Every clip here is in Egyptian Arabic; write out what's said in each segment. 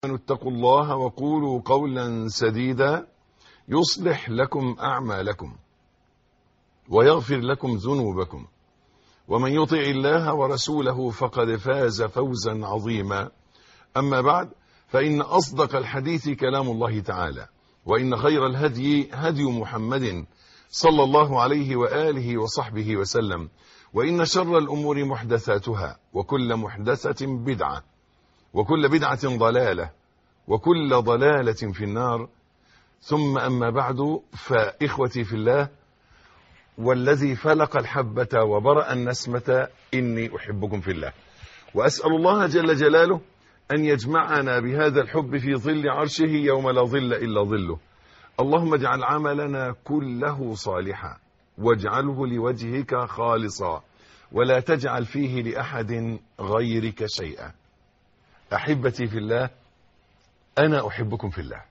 اتقوا الله وقولوا قولا سديدا يصلح لكم أعمالكم ويغفر لكم ذنوبكم ومن يطع الله ورسوله فقد فاز فوزا عظيما أما بعد فإن أصدق الحديث كلام الله تعالى وإن خير الهدي هدي محمد صلى الله عليه وآله وصحبه وسلم وإن شر الأمور محدثاتها وكل محدثة بدعة وكل بدعة ضلالة وكل ضلالة في النار ثم أما بعد فإخوتي في الله والذي فلق الحبة وبرأ النسمة إني أحبكم في الله وأسأل الله جل جلاله أن يجمعنا بهذا الحب في ظل عرشه يوم لا ظل إلا ظله اللهم اجعل عملنا كله صالحا واجعله لوجهك خالصا ولا تجعل فيه لأحد غيرك شيئا أحبتي في الله أنا أحبكم في الله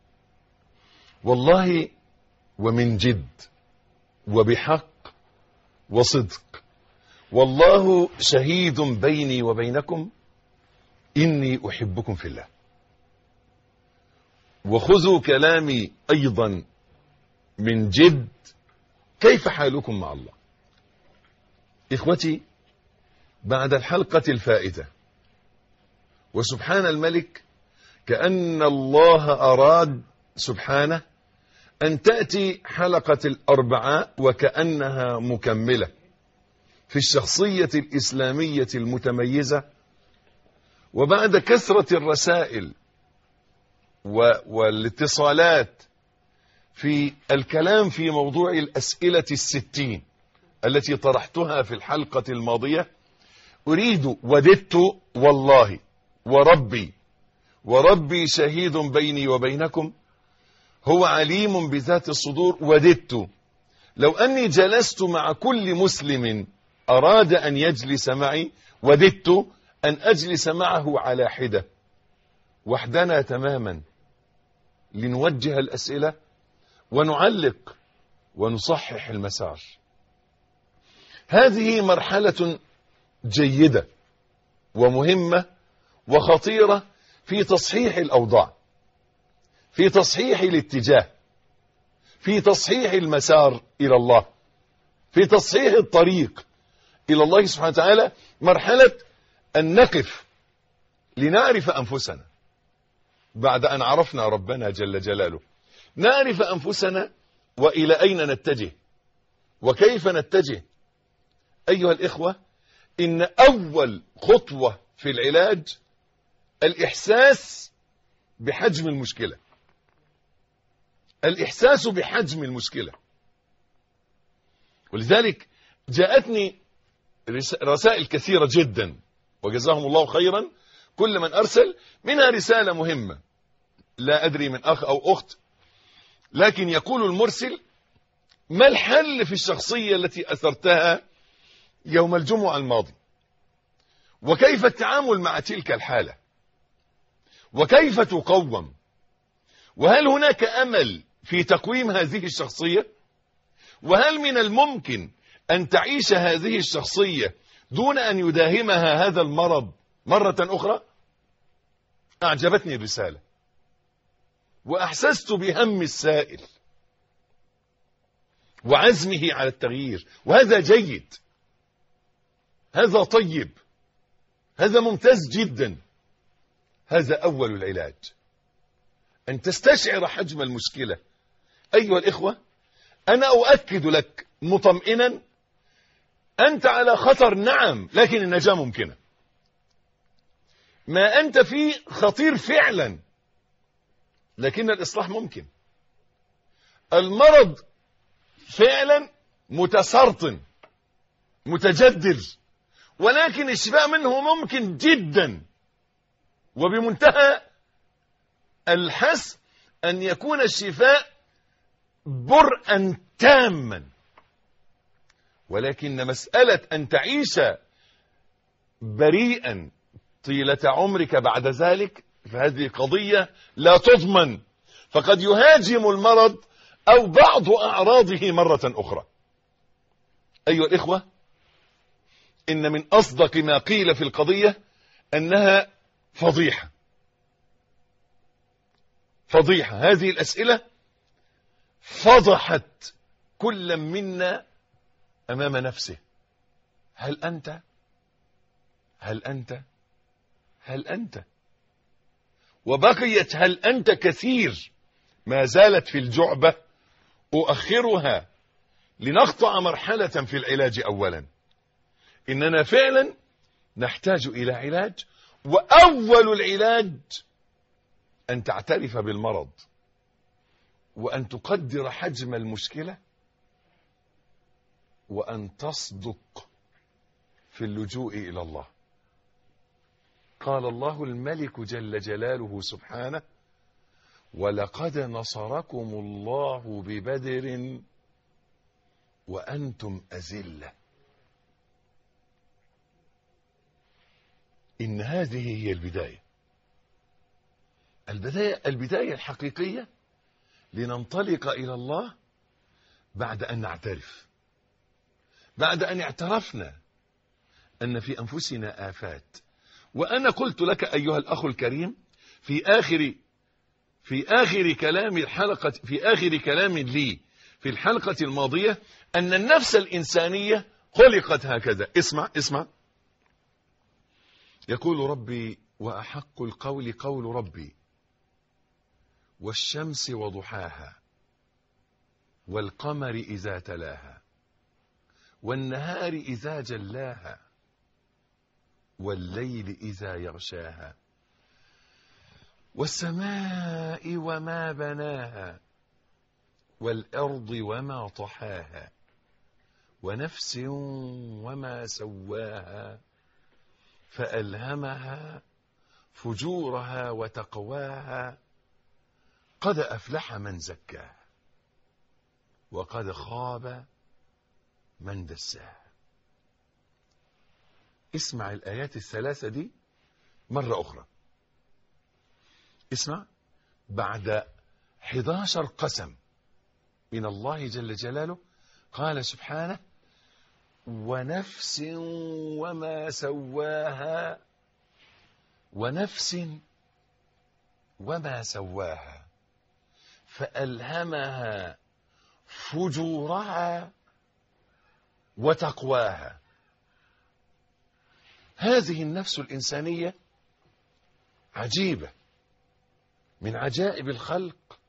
والله ومن جد وبحق وصدق والله شهيد بيني وبينكم إني أحبكم في الله وخذوا كلامي أيضا من جد كيف حالكم مع الله إخوتي بعد الحلقة الفائتة وسبحان الملك كأن الله أراد سبحانه أن تأتي حلقة الأربعاء وكأنها مكملة في الشخصية الإسلامية المتميزة وبعد كثرة الرسائل والاتصالات في الكلام في موضوع الأسئلة الستين التي طرحتها في الحلقة الماضية أريد وددت والله وربي وربي شهيد بيني وبينكم هو عليم بذات الصدور وددت لو أني جلست مع كل مسلم أراد أن يجلس معي وددت أن أجلس معه على حدة وحدنا تماما لنوجه الأسئلة ونعلق ونصحح المسار هذه مرحلة جيدة ومهمة وخطيرة في تصحيح الأوضاع في تصحيح الاتجاه في تصحيح المسار إلى الله في تصحيح الطريق إلى الله سبحانه وتعالى مرحلة أن نقف لنعرف أنفسنا بعد أن عرفنا ربنا جل جلاله نعرف أنفسنا وإلى أين نتجه وكيف نتجه أيها الإخوة إن أول خطوة في العلاج الإحساس بحجم المشكلة الإحساس بحجم المشكلة ولذلك جاءتني رسائل كثيرة جدا وجزاهم الله خيرا كل من أرسل منها رسالة مهمة لا أدري من أخ أو أخت لكن يقول المرسل ما الحل في الشخصية التي أثرتها يوم الجمعة الماضي وكيف التعامل مع تلك الحالة وكيف تقوم وهل هناك أمل في تقويم هذه الشخصية وهل من الممكن أن تعيش هذه الشخصية دون أن يداهمها هذا المرض مرة أخرى أعجبتني الرسالة وأحسست بهم السائل وعزمه على التغيير وهذا جيد هذا طيب هذا ممتاز جدا هذا أول العلاج أن تستشعر حجم المشكلة أيها الإخوة أنا أؤكد لك مطمئنا أنت على خطر نعم لكن النجاة ممكنة ما أنت فيه خطير فعلا لكن الإصلاح ممكن المرض فعلا متسرطن متجدر ولكن الشفاء منه ممكن جدا وبمنتهى الحس أن يكون الشفاء برءا تاما ولكن مسألة أن تعيش بريئا طيلة عمرك بعد ذلك فهذه قضية لا تضمن فقد يهاجم المرض أو بعض أعراضه مرة أخرى أيها الإخوة إن من أصدق ما قيل في القضية أنها فضيحة فضيحة هذه الأسئلة فضحت كل منا أمام نفسه هل أنت هل أنت هل أنت وبقيت هل أنت كثير ما زالت في الجعبة أؤخرها لنقطع مرحلة في العلاج أولا إننا فعلا نحتاج إلى علاج وأول العلاج أن تعترف بالمرض وأن تقدر حجم المشكلة وأن تصدق في اللجوء إلى الله قال الله الملك جل جلاله سبحانه ولقد نصركم الله ببدر وأنتم أزلة إن هذه هي البداية البداية, البداية الحقيقية لننطلق إلى الله بعد أن نعترف بعد أن اعترفنا أن في أنفسنا آفات وأنا قلت لك أيها الأخ الكريم في آخر في آخر كلام الحلقة في آخر كلام لي في الحلقة الماضية أن النفس الإنسانية خلقت هكذا اسمع اسمع يقول ربي وأحق القول قول ربي والشمس وضحاها والقمر إذا تلاها والنهار إذا جلاها والليل إذا يغشاها والسماء وما بناها والأرض وما طحاها ونفس وما سواها فألهمها فجورها وتقواها قد أفلح من زكاها وقد خاب من دساها اسمع الآيات الثلاثة دي مرة أخرى اسمع بعد 11 قسم من الله جل جلاله قال سبحانه ونفس وما سواها ونفس وما سواها فألهمها فجورها وتقواها هذه النفس الإنسانية عجيبة من عجائب الخلق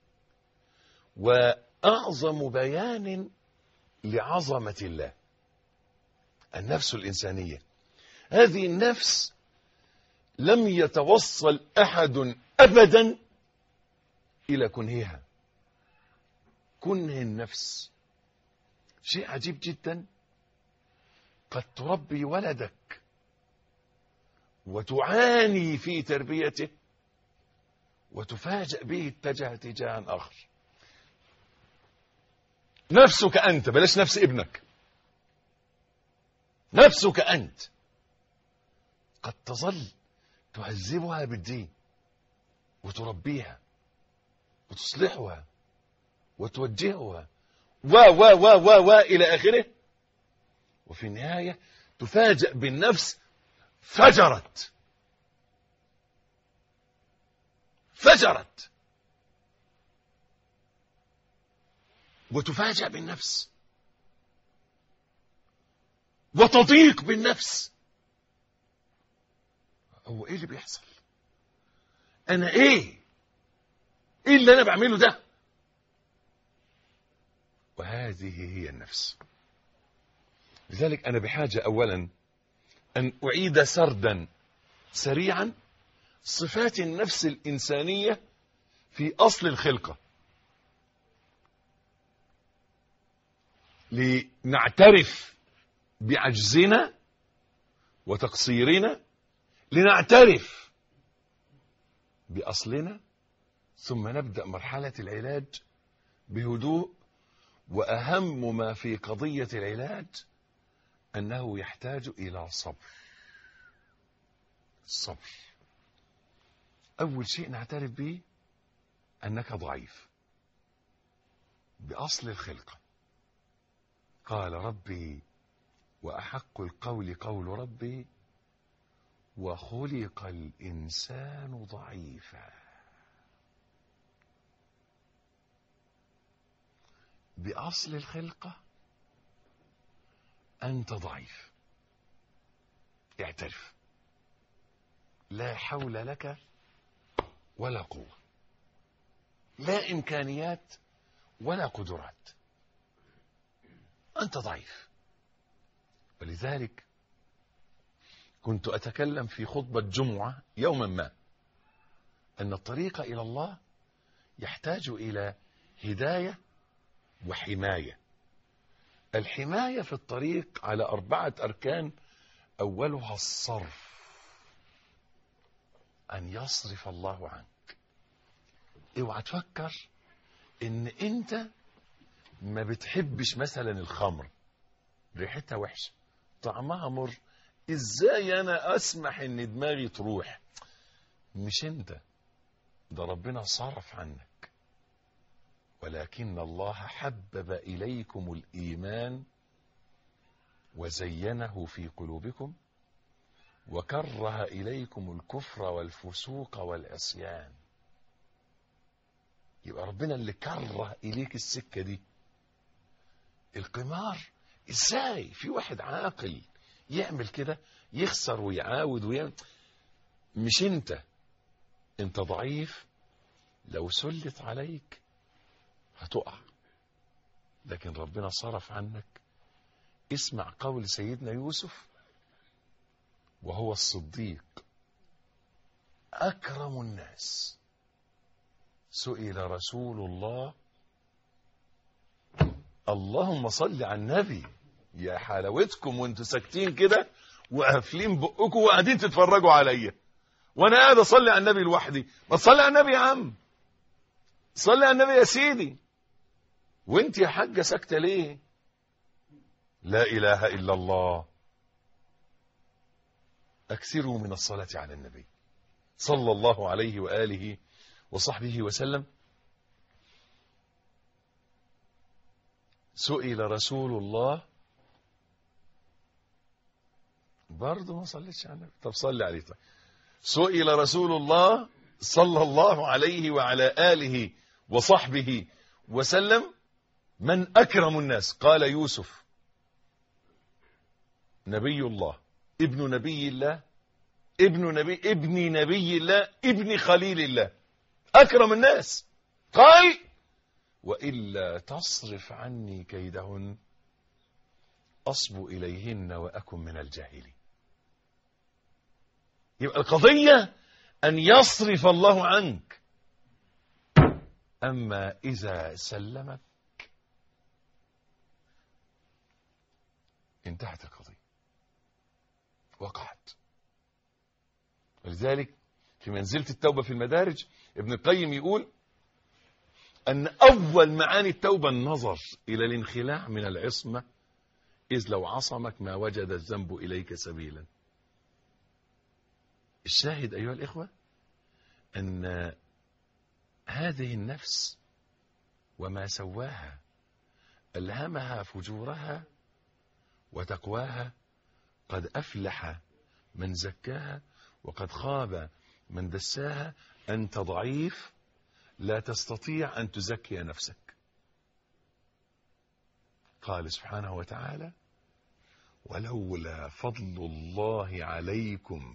وأعظم بيان لعظمة الله النفس الإنسانية هذه النفس لم يتوصل أحد أبدا إلى كنهها كنه النفس شيء عجيب جدا قد تربي ولدك وتعاني في تربيته وتفاجأ به اتجه اتجاها آخر نفسك أنت بلاش نفس ابنك نفسك أنت قد تظل تهذبها بالدين وتربيها وتصلحها وتوجهها و و و و و إلى آخره وفي النهاية تفاجأ بالنفس فجرت فجرت وتفاجأ بالنفس وتضيق بالنفس هو ايه اللي بيحصل انا ايه ايه اللي انا بعمله ده وهذه هي النفس لذلك انا بحاجة اولا ان اعيد سردا سريعا صفات النفس الانسانية في اصل الخلقة لنعترف بعجزنا وتقصيرنا لنعترف بأصلنا ثم نبدأ مرحلة العلاج بهدوء وأهم ما في قضية العلاج أنه يحتاج إلى صبر الصبر أول شيء نعترف به أنك ضعيف بأصل الخلقة قال ربي وأحق القول قول ربي وخلق الإنسان ضعيفا بأصل الخلقة أنت ضعيف اعترف لا حول لك ولا قوة لا إمكانيات ولا قدرات أنت ضعيف ولذلك كنت أتكلم في خطبة جمعة يوما ما أن الطريق إلى الله يحتاج إلى هداية وحماية الحماية في الطريق على أربعة أركان أولها الصرف أن يصرف الله عنك اوعى تفكر ان انت ما بتحبش مثلا الخمر ريحتها وحشه طعمها مر ازاي انا اسمح ان دماغي تروح مش انت ده ربنا صرف عنك ولكن الله حبب اليكم الايمان وزينه في قلوبكم وكره اليكم الكفر والفسوق والعصيان يبقى ربنا اللي كره اليك السكه دي القمار ازاي في واحد عاقل يعمل كده يخسر ويعاود ويعمل مش انت انت ضعيف لو سلط عليك هتقع لكن ربنا صرف عنك اسمع قول سيدنا يوسف وهو الصديق اكرم الناس سئل رسول الله اللهم صل على النبي يا حلاوتكم وانتوا ساكتين كده وقافلين بقكم وقاعدين تتفرجوا عليا وانا قاعد اصلي على النبي لوحدي ما تصلي على النبي يا عم صلي على النبي يا سيدي وانت يا حاجه ساكته ليه لا اله الا الله اكثروا من الصلاه على النبي صلى الله عليه واله وصحبه وسلم سئل رسول الله برضه ما صليتش على النبي طب صلي عليه طيب سئل رسول الله صلى الله عليه وعلى آله وصحبه وسلم من أكرم الناس قال يوسف نبي الله ابن نبي الله ابن نبي ابن نبي الله ابن خليل الله أكرم الناس قال وإلا تصرف عني كيدهن أصب إليهن وأكن من الجاهلين يبقى القضية أن يصرف الله عنك أما إذا سلمك انتهت القضية وقعت ولذلك في منزلة التوبة في المدارج ابن القيم يقول أن أول معاني التوبة النظر إلى الانخلاع من العصمة إذ لو عصمك ما وجد الذنب إليك سبيلا الشاهد أيها الإخوة أن هذه النفس وما سواها ألهمها فجورها وتقواها قد أفلح من زكاها وقد خاب من دساها أنت ضعيف لا تستطيع أن تزكي نفسك قال سبحانه وتعالى ولولا فضل الله عليكم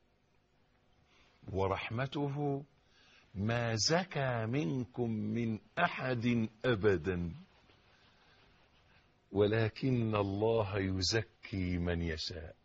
ورحمته ما زكى منكم من أحد أبدا ولكن الله يزكي من يشاء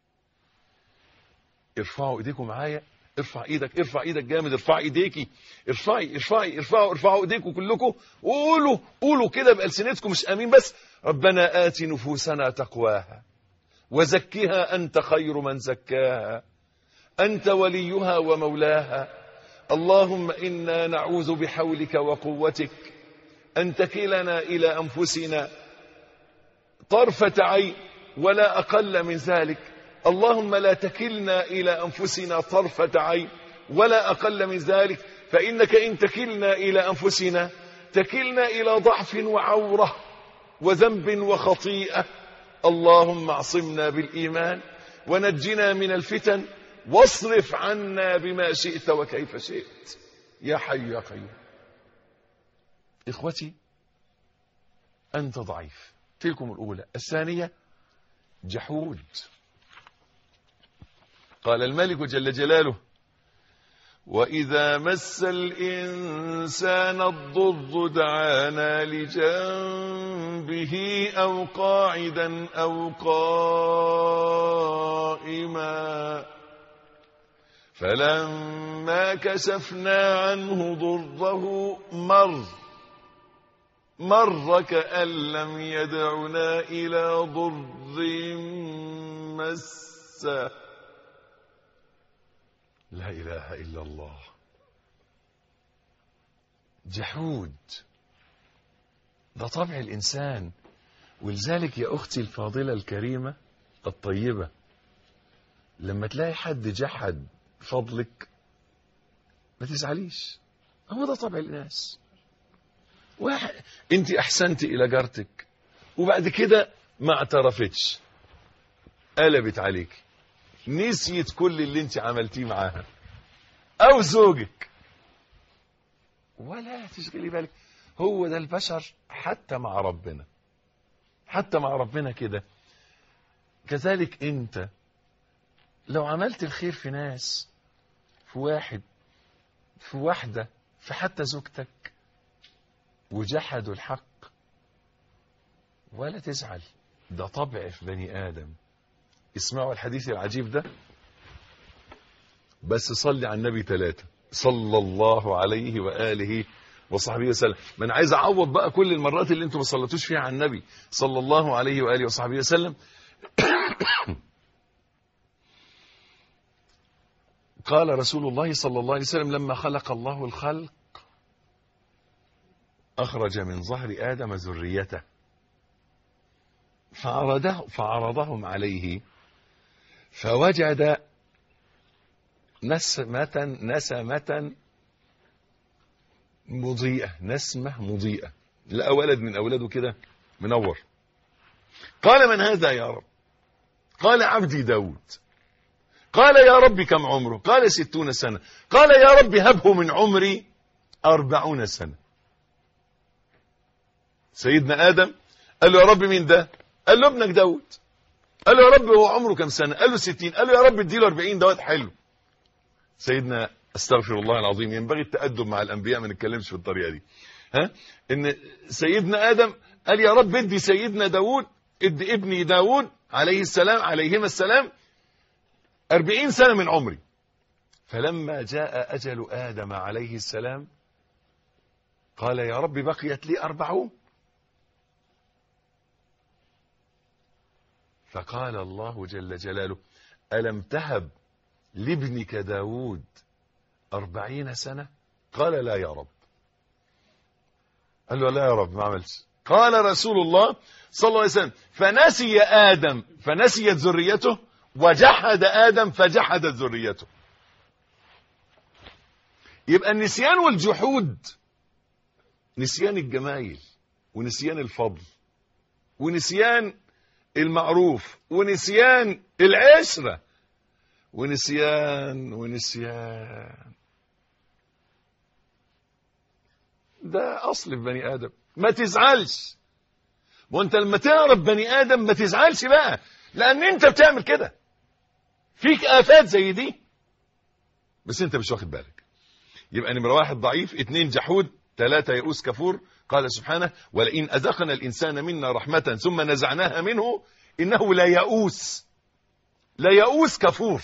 ارفعوا ايديكم معايا ارفع ايدك ارفع ايدك جامد ارفع ايديكي ارفعي ارفعي ارفعوا ارفعوا ايديكم كلكم وقولوا قولوا كده بألسنتكم مش امين بس ربنا آت نفوسنا تقواها وزكها انت خير من زكاها انت وليها ومولاها اللهم انا نعوذ بحولك وقوتك ان تكلنا الى انفسنا طرفة عين ولا اقل من ذلك اللهم لا تكلنا إلى أنفسنا طرفة عين ولا أقل من ذلك فإنك إن تكلنا إلى أنفسنا تكلنا إلى ضعف وعورة وذنب وخطيئة اللهم اعصمنا بالإيمان ونجنا من الفتن واصرف عنا بما شئت وكيف شئت يا حي يا قيوم إخوتي أنت ضعيف تلكم الأولى الثانية جحود قال الملك جل جلاله وإذا مس الإنسان الضر دعانا لجنبه أو قاعدا أو قائما فلما كشفنا عنه ضره مر مر كأن لم يدعنا إلى ضر مسه لا إله إلا الله جحود ده طبع الإنسان ولذلك يا أختي الفاضلة الكريمة الطيبة لما تلاقي حد جحد فضلك ما تزعليش هو ده طبع الناس واحد انت احسنت الى جارتك وبعد كده ما اعترفتش قلبت عليك نسيت كل اللي انت عملتيه معاها او زوجك ولا تشغلي بالك هو ده البشر حتى مع ربنا حتى مع ربنا كده كذلك انت لو عملت الخير في ناس في واحد في واحدة في حتى زوجتك وجحدوا الحق ولا تزعل ده طبع في بني آدم اسمعوا الحديث العجيب ده بس صلي على النبي ثلاثة صلى الله عليه وآله وصحبه وسلم ما انا عايز اعوض بقى كل المرات اللي انتم ما صليتوش فيها على النبي صلى الله عليه واله وصحبه وسلم قال رسول الله صلى الله عليه وسلم لما خلق الله الخلق أخرج من ظهر آدم ذريته فعرضه فعرضهم عليه فوجد نسمة نسمة مضيئة نسمة مضيئة لقى ولد من أولاده كده منور قال من هذا يا رب قال عبدي داود قال يا رب كم عمره قال ستون سنة قال يا رب هبه من عمري أربعون سنة سيدنا آدم قال له يا رب مين ده قال له ابنك داود قال له يا رب هو عمره كم سنة قال له ستين قال له يا رب اديله أربعين دوت حلو سيدنا استغفر الله العظيم ينبغي التأدب مع الأنبياء ما نتكلمش في الطريقة دي ها ان سيدنا آدم قال يا رب ادي سيدنا داود ادي ابني داود عليه السلام عليهما السلام أربعين سنة من عمري فلما جاء أجل آدم عليه السلام قال يا رب بقيت لي أربعون فقال الله جل جلاله ألم تهب لابنك داود أربعين سنة قال لا يا رب قال له لا يا رب ما عملش قال رسول الله صلى الله عليه وسلم فنسي آدم فنسيت ذريته وجحد آدم فجحدت ذريته يبقى النسيان والجحود نسيان الجمايل ونسيان الفضل ونسيان المعروف ونسيان العشرة ونسيان ونسيان ده أصل في بني آدم ما تزعلش وانت لما تعرف بني آدم ما تزعلش بقى لأن انت بتعمل كده فيك آفات زي دي بس انت مش واخد بالك يبقى نمرة واحد ضعيف اتنين جحود ثلاثة يئوس كفور قال سبحانه ولئن أذقنا الإنسان منا رحمة ثم نزعناها منه إنه لا يئوس لا يئوس كفور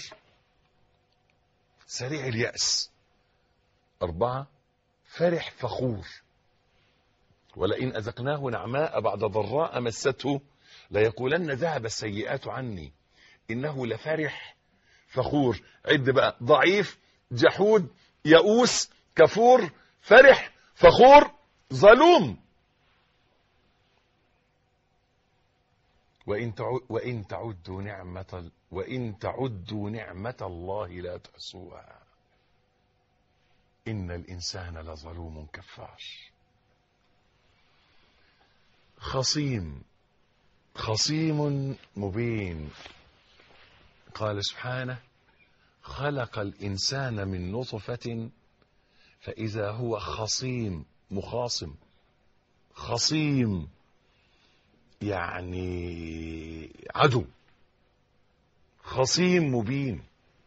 سريع اليأس أربعة فرح فخور ولئن أذقناه نعماء بعد ضراء مسته ليقولن ذهب السيئات عني إنه لفرح فخور عد بقى ضعيف جحود يئوس كفور فرح فخور ظلوم وإن وإن تعدوا نعمة وإن تعدوا نعمة الله لا تحصوها إن الإنسان لظلوم كفار خصيم خصيم مبين قال سبحانه خلق الإنسان من نطفة فإذا هو خصيم مخاصم خصيم يعني عدو خصيم مبين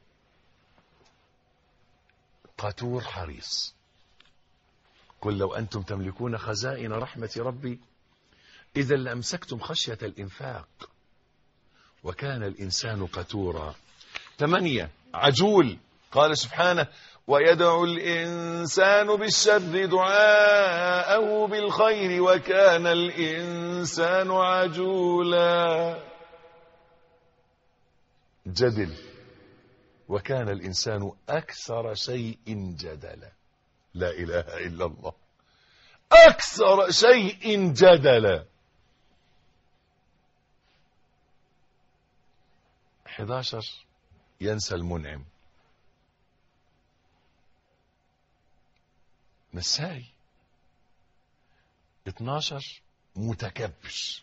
قتور حريص قل لو أنتم تملكون خزائن رحمة ربي إذا لأمسكتم خشية الإنفاق وكان الإنسان قتورا ثمانية عجول قال سبحانه ويدعو الإنسان بالشر دعاءه بالخير وكان الإنسان عجولا جدل وكان الإنسان أكثر شيء جدلا لا إله إلا الله أكثر شيء جدلا 11 ينسى المنعم نساي 12 متكبر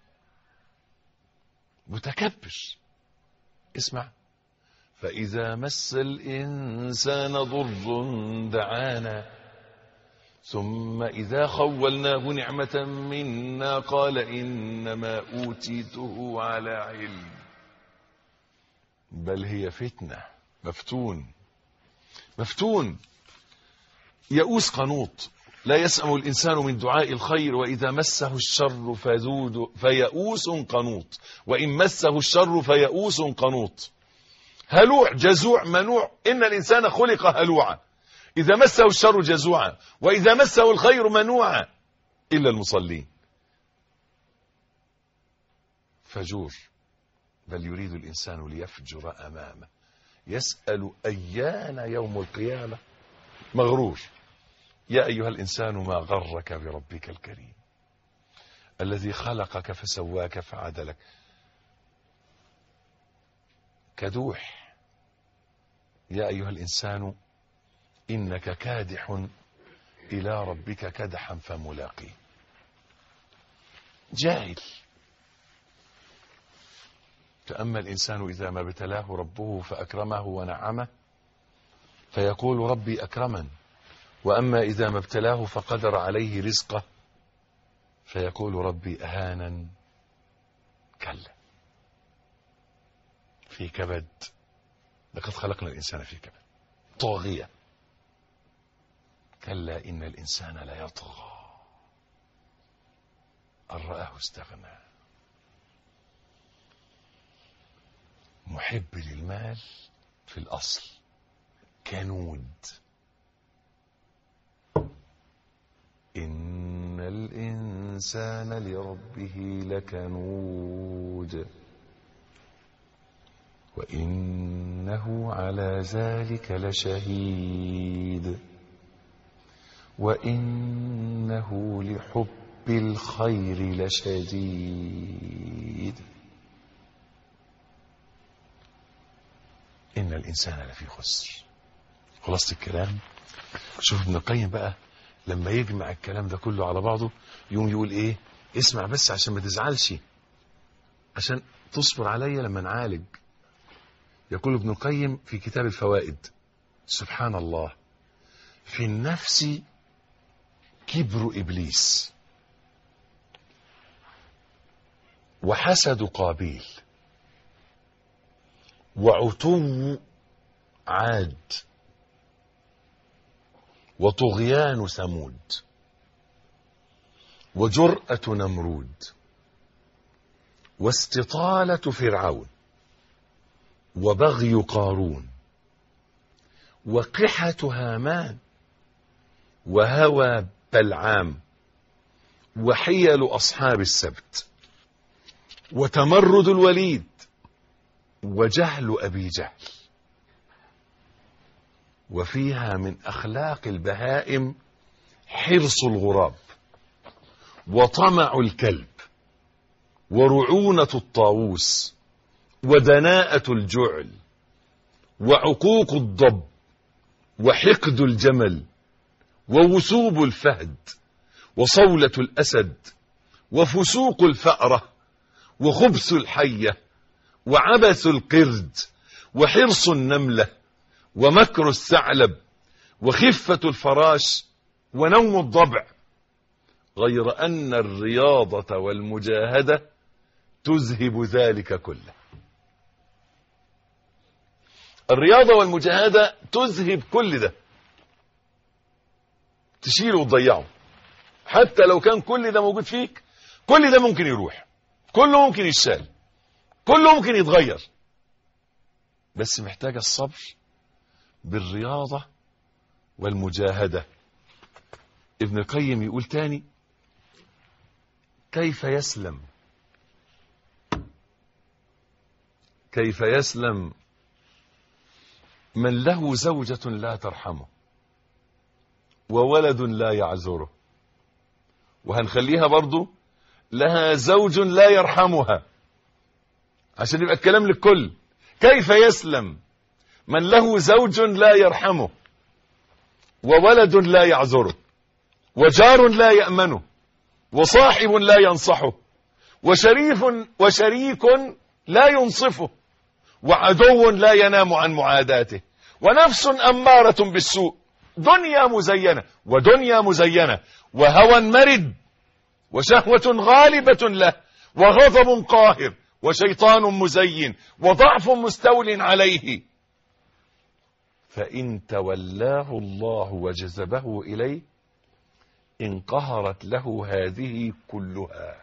متكبر اسمع فإذا مس الإنسان ضر دعانا ثم إذا خولناه نعمة منا قال إنما أوتيته على علم بل هي فتنة مفتون مفتون يئوس قنوط لا يسأم الإنسان من دعاء الخير وإذا مسه الشر فذود فيئوس قنوط وإن مسه الشر فيئوس قنوط هلوع جزوع منوع إن الإنسان خلق هلوعا إذا مسه الشر جزوعا وإذا مسه الخير منوعا إلا المصلين فجور بل يريد الإنسان ليفجر أمامه يسأل أيان يوم القيامة مغرور يا أيها الإنسان ما غرك بربك الكريم الذي خلقك فسواك فعدلك كدوح يا أيها الإنسان إنك كادح إلى ربك كدحا فملاقيه جاهل فأما الإنسان إذا ما ابتلاه ربه فأكرمه ونعمه فيقول ربي أكرمن وأما إذا ما ابتلاه فقدر عليه رزقه فيقول ربي أهانا كلا في كبد لقد خلقنا الإنسان في كبد طاغية كلا إن الإنسان ليطغى أن رآه استغنى محب للمال في الأصل كنود إن الإنسان لربه لكنود وإنه على ذلك لشهيد وإنه لحب الخير لشديد إن الإنسان لفي خسر خلاصة الكلام شوف ابن القيم بقى لما يجمع الكلام ده كله على بعضه يوم يقول ايه اسمع بس عشان ما تزعلش عشان تصبر عليا لما نعالج يقول ابن القيم في كتاب الفوائد سبحان الله في النفس كبر إبليس وحسد قابيل وعتو عاد وطغيان ثمود وجرأة نمرود واستطالة فرعون وبغي قارون وقحة هامان وهوى بلعام وحيل أصحاب السبت وتمرد الوليد وجهل أبي جهل وفيها من أخلاق البهائم حرص الغراب وطمع الكلب ورعونة الطاووس ودناءة الجعل وعقوق الضب وحقد الجمل ووثوب الفهد وصولة الأسد وفسوق الفأرة وخبث الحية وعبث القرد وحرص النملة ومكر الثعلب وخفة الفراش ونوم الضبع غير أن الرياضة والمجاهدة تذهب ذلك كله الرياضة والمجاهدة تذهب كل ده تشيله وتضيعه حتى لو كان كل ده موجود فيك كل ده ممكن يروح كله ممكن يشال كله ممكن يتغير بس محتاج الصبر بالرياضة والمجاهدة ابن القيم يقول تاني كيف يسلم كيف يسلم من له زوجة لا ترحمه وولد لا يعذره وهنخليها برضو لها زوج لا يرحمها عشان يبقى الكلام للكل كيف يسلم من له زوج لا يرحمه وولد لا يعذره وجار لا يأمنه وصاحب لا ينصحه وشريف وشريك لا ينصفه وعدو لا ينام عن معاداته ونفس أمارة بالسوء دنيا مزينة ودنيا مزينة وهوى مرد وشهوة غالبة له وغضب قاهر وشيطان مزين وضعف مستول عليه فإن تولاه الله وجذبه إليه انقهرت له هذه كلها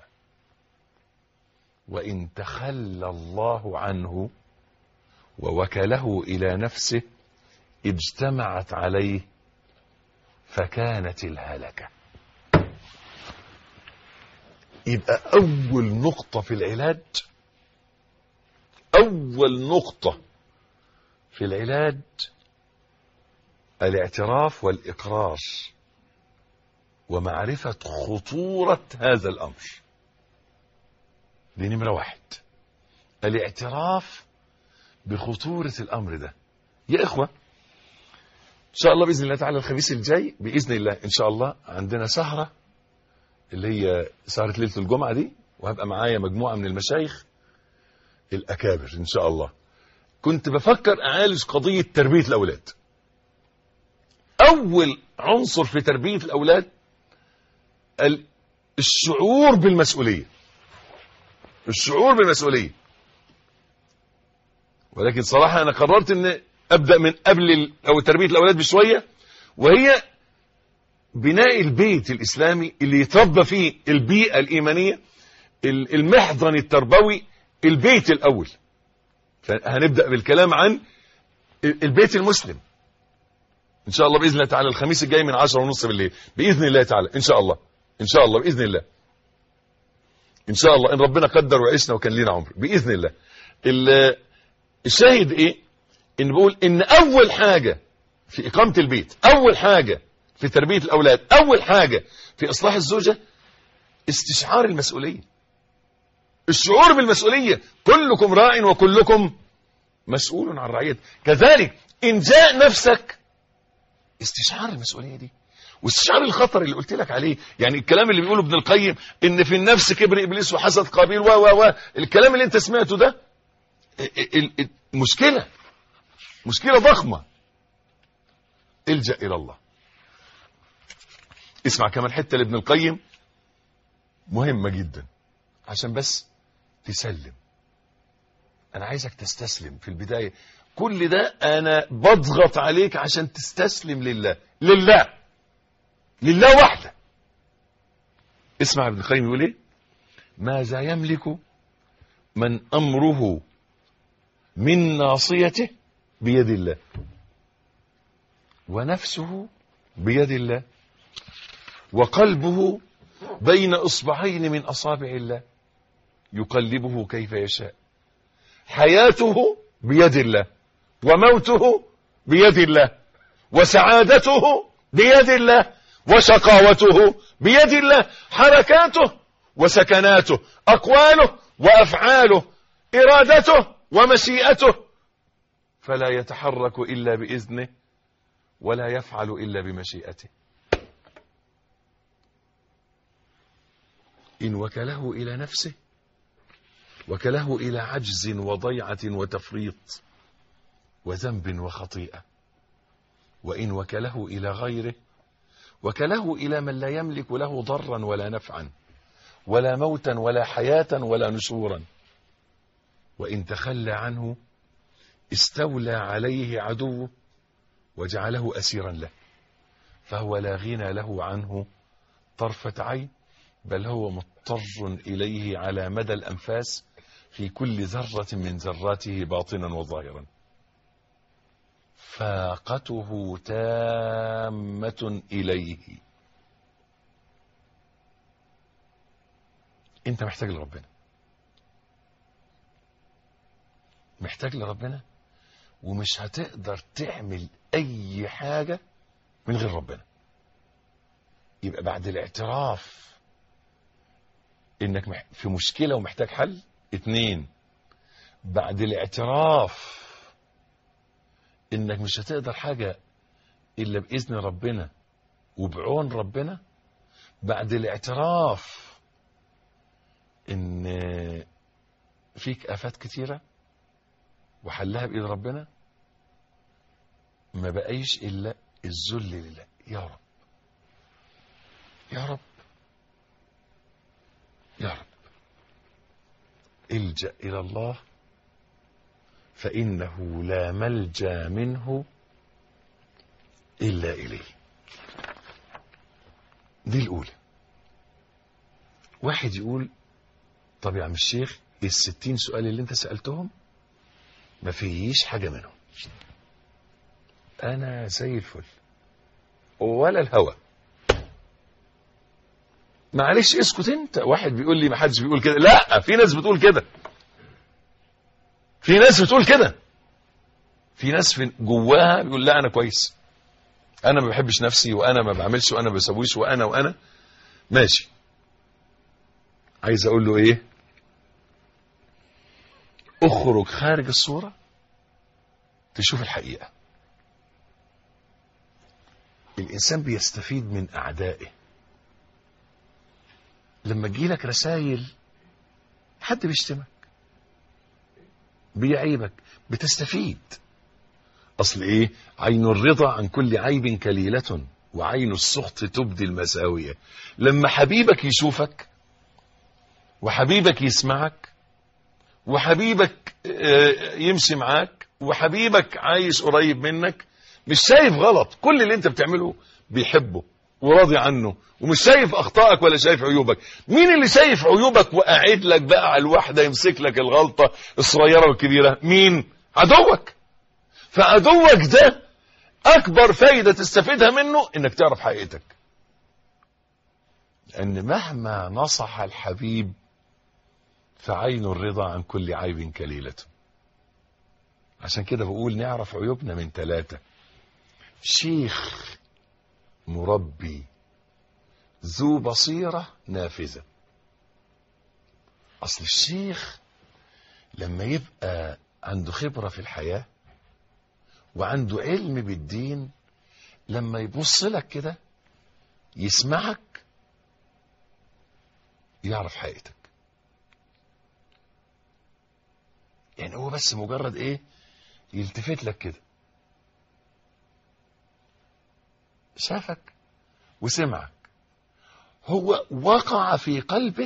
وإن تخلى الله عنه ووكله إلى نفسه اجتمعت عليه فكانت الهلكة يبقى أول نقطة في العلاج أول نقطة في العلاج الاعتراف والإقرار ومعرفة خطورة هذا الأمر دي نمرة واحد الاعتراف بخطورة الأمر ده يا إخوة إن شاء الله بإذن الله تعالى الخميس الجاي بإذن الله إن شاء الله عندنا سهرة اللي هي سهرة ليلة الجمعة دي وهبقى معايا مجموعة من المشايخ الأكابر إن شاء الله كنت بفكر أعالج قضية تربية الأولاد أول عنصر في تربية الأولاد الشعور بالمسؤولية الشعور بالمسؤولية ولكن صراحة أنا قررت أن أبدأ من قبل أو تربية الأولاد بشوية وهي بناء البيت الإسلامي اللي يتربى فيه البيئة الإيمانية المحضن التربوي البيت الأول هنبدأ بالكلام عن البيت المسلم إن شاء الله بإذن الله تعالى الخميس الجاي من عشرة ونص بالليل بإذن الله تعالى إن شاء الله إن شاء الله بإذن الله إن شاء الله إن ربنا قدر وعشنا وكان لنا عمر بإذن الله الشاهد إيه إن بقول إن أول حاجة في إقامة البيت أول حاجة في تربية الأولاد أول حاجة في إصلاح الزوجة استشعار المسؤولية الشعور بالمسؤولية كلكم راع وكلكم مسؤول عن رعيته كذلك إن جاء نفسك استشعار المسؤولية دي واستشعار الخطر اللي قلت لك عليه يعني الكلام اللي بيقوله ابن القيم ان في النفس كبر ابليس وحسد قابيل و و و الكلام اللي انت سمعته ده مشكلة مشكلة ضخمة الجأ الى الله اسمع كمان حتة لابن القيم مهمة جدا عشان بس تسلم انا عايزك تستسلم في البداية كل ده انا بضغط عليك عشان تستسلم لله لله لله وحده اسمع ابن القيم يقول ايه ماذا يملك من امره من ناصيته بيد الله ونفسه بيد الله وقلبه بين اصبعين من اصابع الله يقلبه كيف يشاء حياته بيد الله وموته بيد الله وسعادته بيد الله وشقاوته بيد الله حركاته وسكناته أقواله وأفعاله إرادته ومشيئته فلا يتحرك إلا بإذنه ولا يفعل إلا بمشيئته إن وكله إلى نفسه وكله إلى عجز وضيعة وتفريط وذنب وخطيئة وإن وكله إلى غيره وكله إلى من لا يملك له ضرا ولا نفعا ولا موتا ولا حياة ولا نشورا وإن تخلى عنه استولى عليه عدوه وجعله أسيرا له فهو لا غنى له عنه طرفة عين بل هو مضطر إليه على مدى الأنفاس في كل ذرة من ذراته باطنا وظاهرا فاقته تامة إليه أنت محتاج لربنا محتاج لربنا ومش هتقدر تعمل أي حاجة من غير ربنا يبقى بعد الاعتراف انك مح- في مشكلة ومحتاج حل اتنين بعد الاعتراف انك مش هتقدر حاجة الا باذن ربنا وبعون ربنا بعد الاعتراف ان فيك افات كتيرة وحلها بايد ربنا ما بقايش الا الذل لله يا رب يا رب يا رب الجأ إلى الله فإنه لا ملجا منه إلا إليه دي الأولى واحد يقول طب يا عم الشيخ الستين سؤال اللي انت سألتهم ما فيش حاجة منهم أنا زي الفل ولا الهوى معلش اسكت انت واحد بيقول لي ما حدش بيقول كده لا في ناس بتقول كده في ناس بتقول كده في ناس في جواها بيقول لا انا كويس انا ما بحبش نفسي وانا ما بعملش وانا ما بسويش وانا وانا ماشي عايز اقول له ايه اخرج خارج الصورة تشوف الحقيقة الانسان بيستفيد من اعدائه لما تجيلك رسائل حد بيشتمك بيعيبك بتستفيد اصل ايه عين الرضا عن كل عيب كليلة وعين السخط تبدي المساوية لما حبيبك يشوفك وحبيبك يسمعك وحبيبك آه، يمشي معاك وحبيبك عايش قريب منك مش شايف غلط كل اللي انت بتعمله بيحبه وراضي عنه ومش شايف اخطائك ولا شايف عيوبك مين اللي شايف عيوبك وقاعد لك بقى على الواحده يمسك لك الغلطه الصغيره والكبيره مين عدوك فعدوك ده اكبر فايده تستفيدها منه انك تعرف حقيقتك ان مهما نصح الحبيب فعين الرضا عن كل عيب كليلة عشان كده بقول نعرف عيوبنا من ثلاثة شيخ مربي ذو بصيرة نافذة أصل الشيخ لما يبقى عنده خبرة في الحياة وعنده علم بالدين لما يبص لك كده يسمعك يعرف حقيقتك يعني هو بس مجرد ايه يلتفت لك كده شافك وسمعك هو وقع في قلبه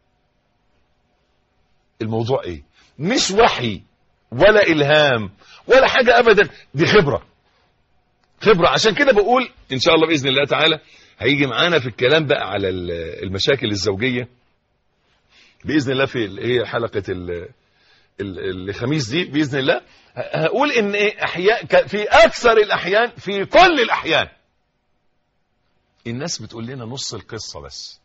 الموضوع ايه مش وحي ولا الهام ولا حاجة ابدا دي خبرة خبرة عشان كده بقول ان شاء الله باذن الله تعالى هيجي معانا في الكلام بقى على ال- المشاكل الزوجية باذن الله في ال- هي حلقة ال- ال- الخميس دي باذن الله ه- هقول ان ايه احياء ك- في اكثر الاحيان في كل الاحيان الناس بتقول لنا نص القصة بس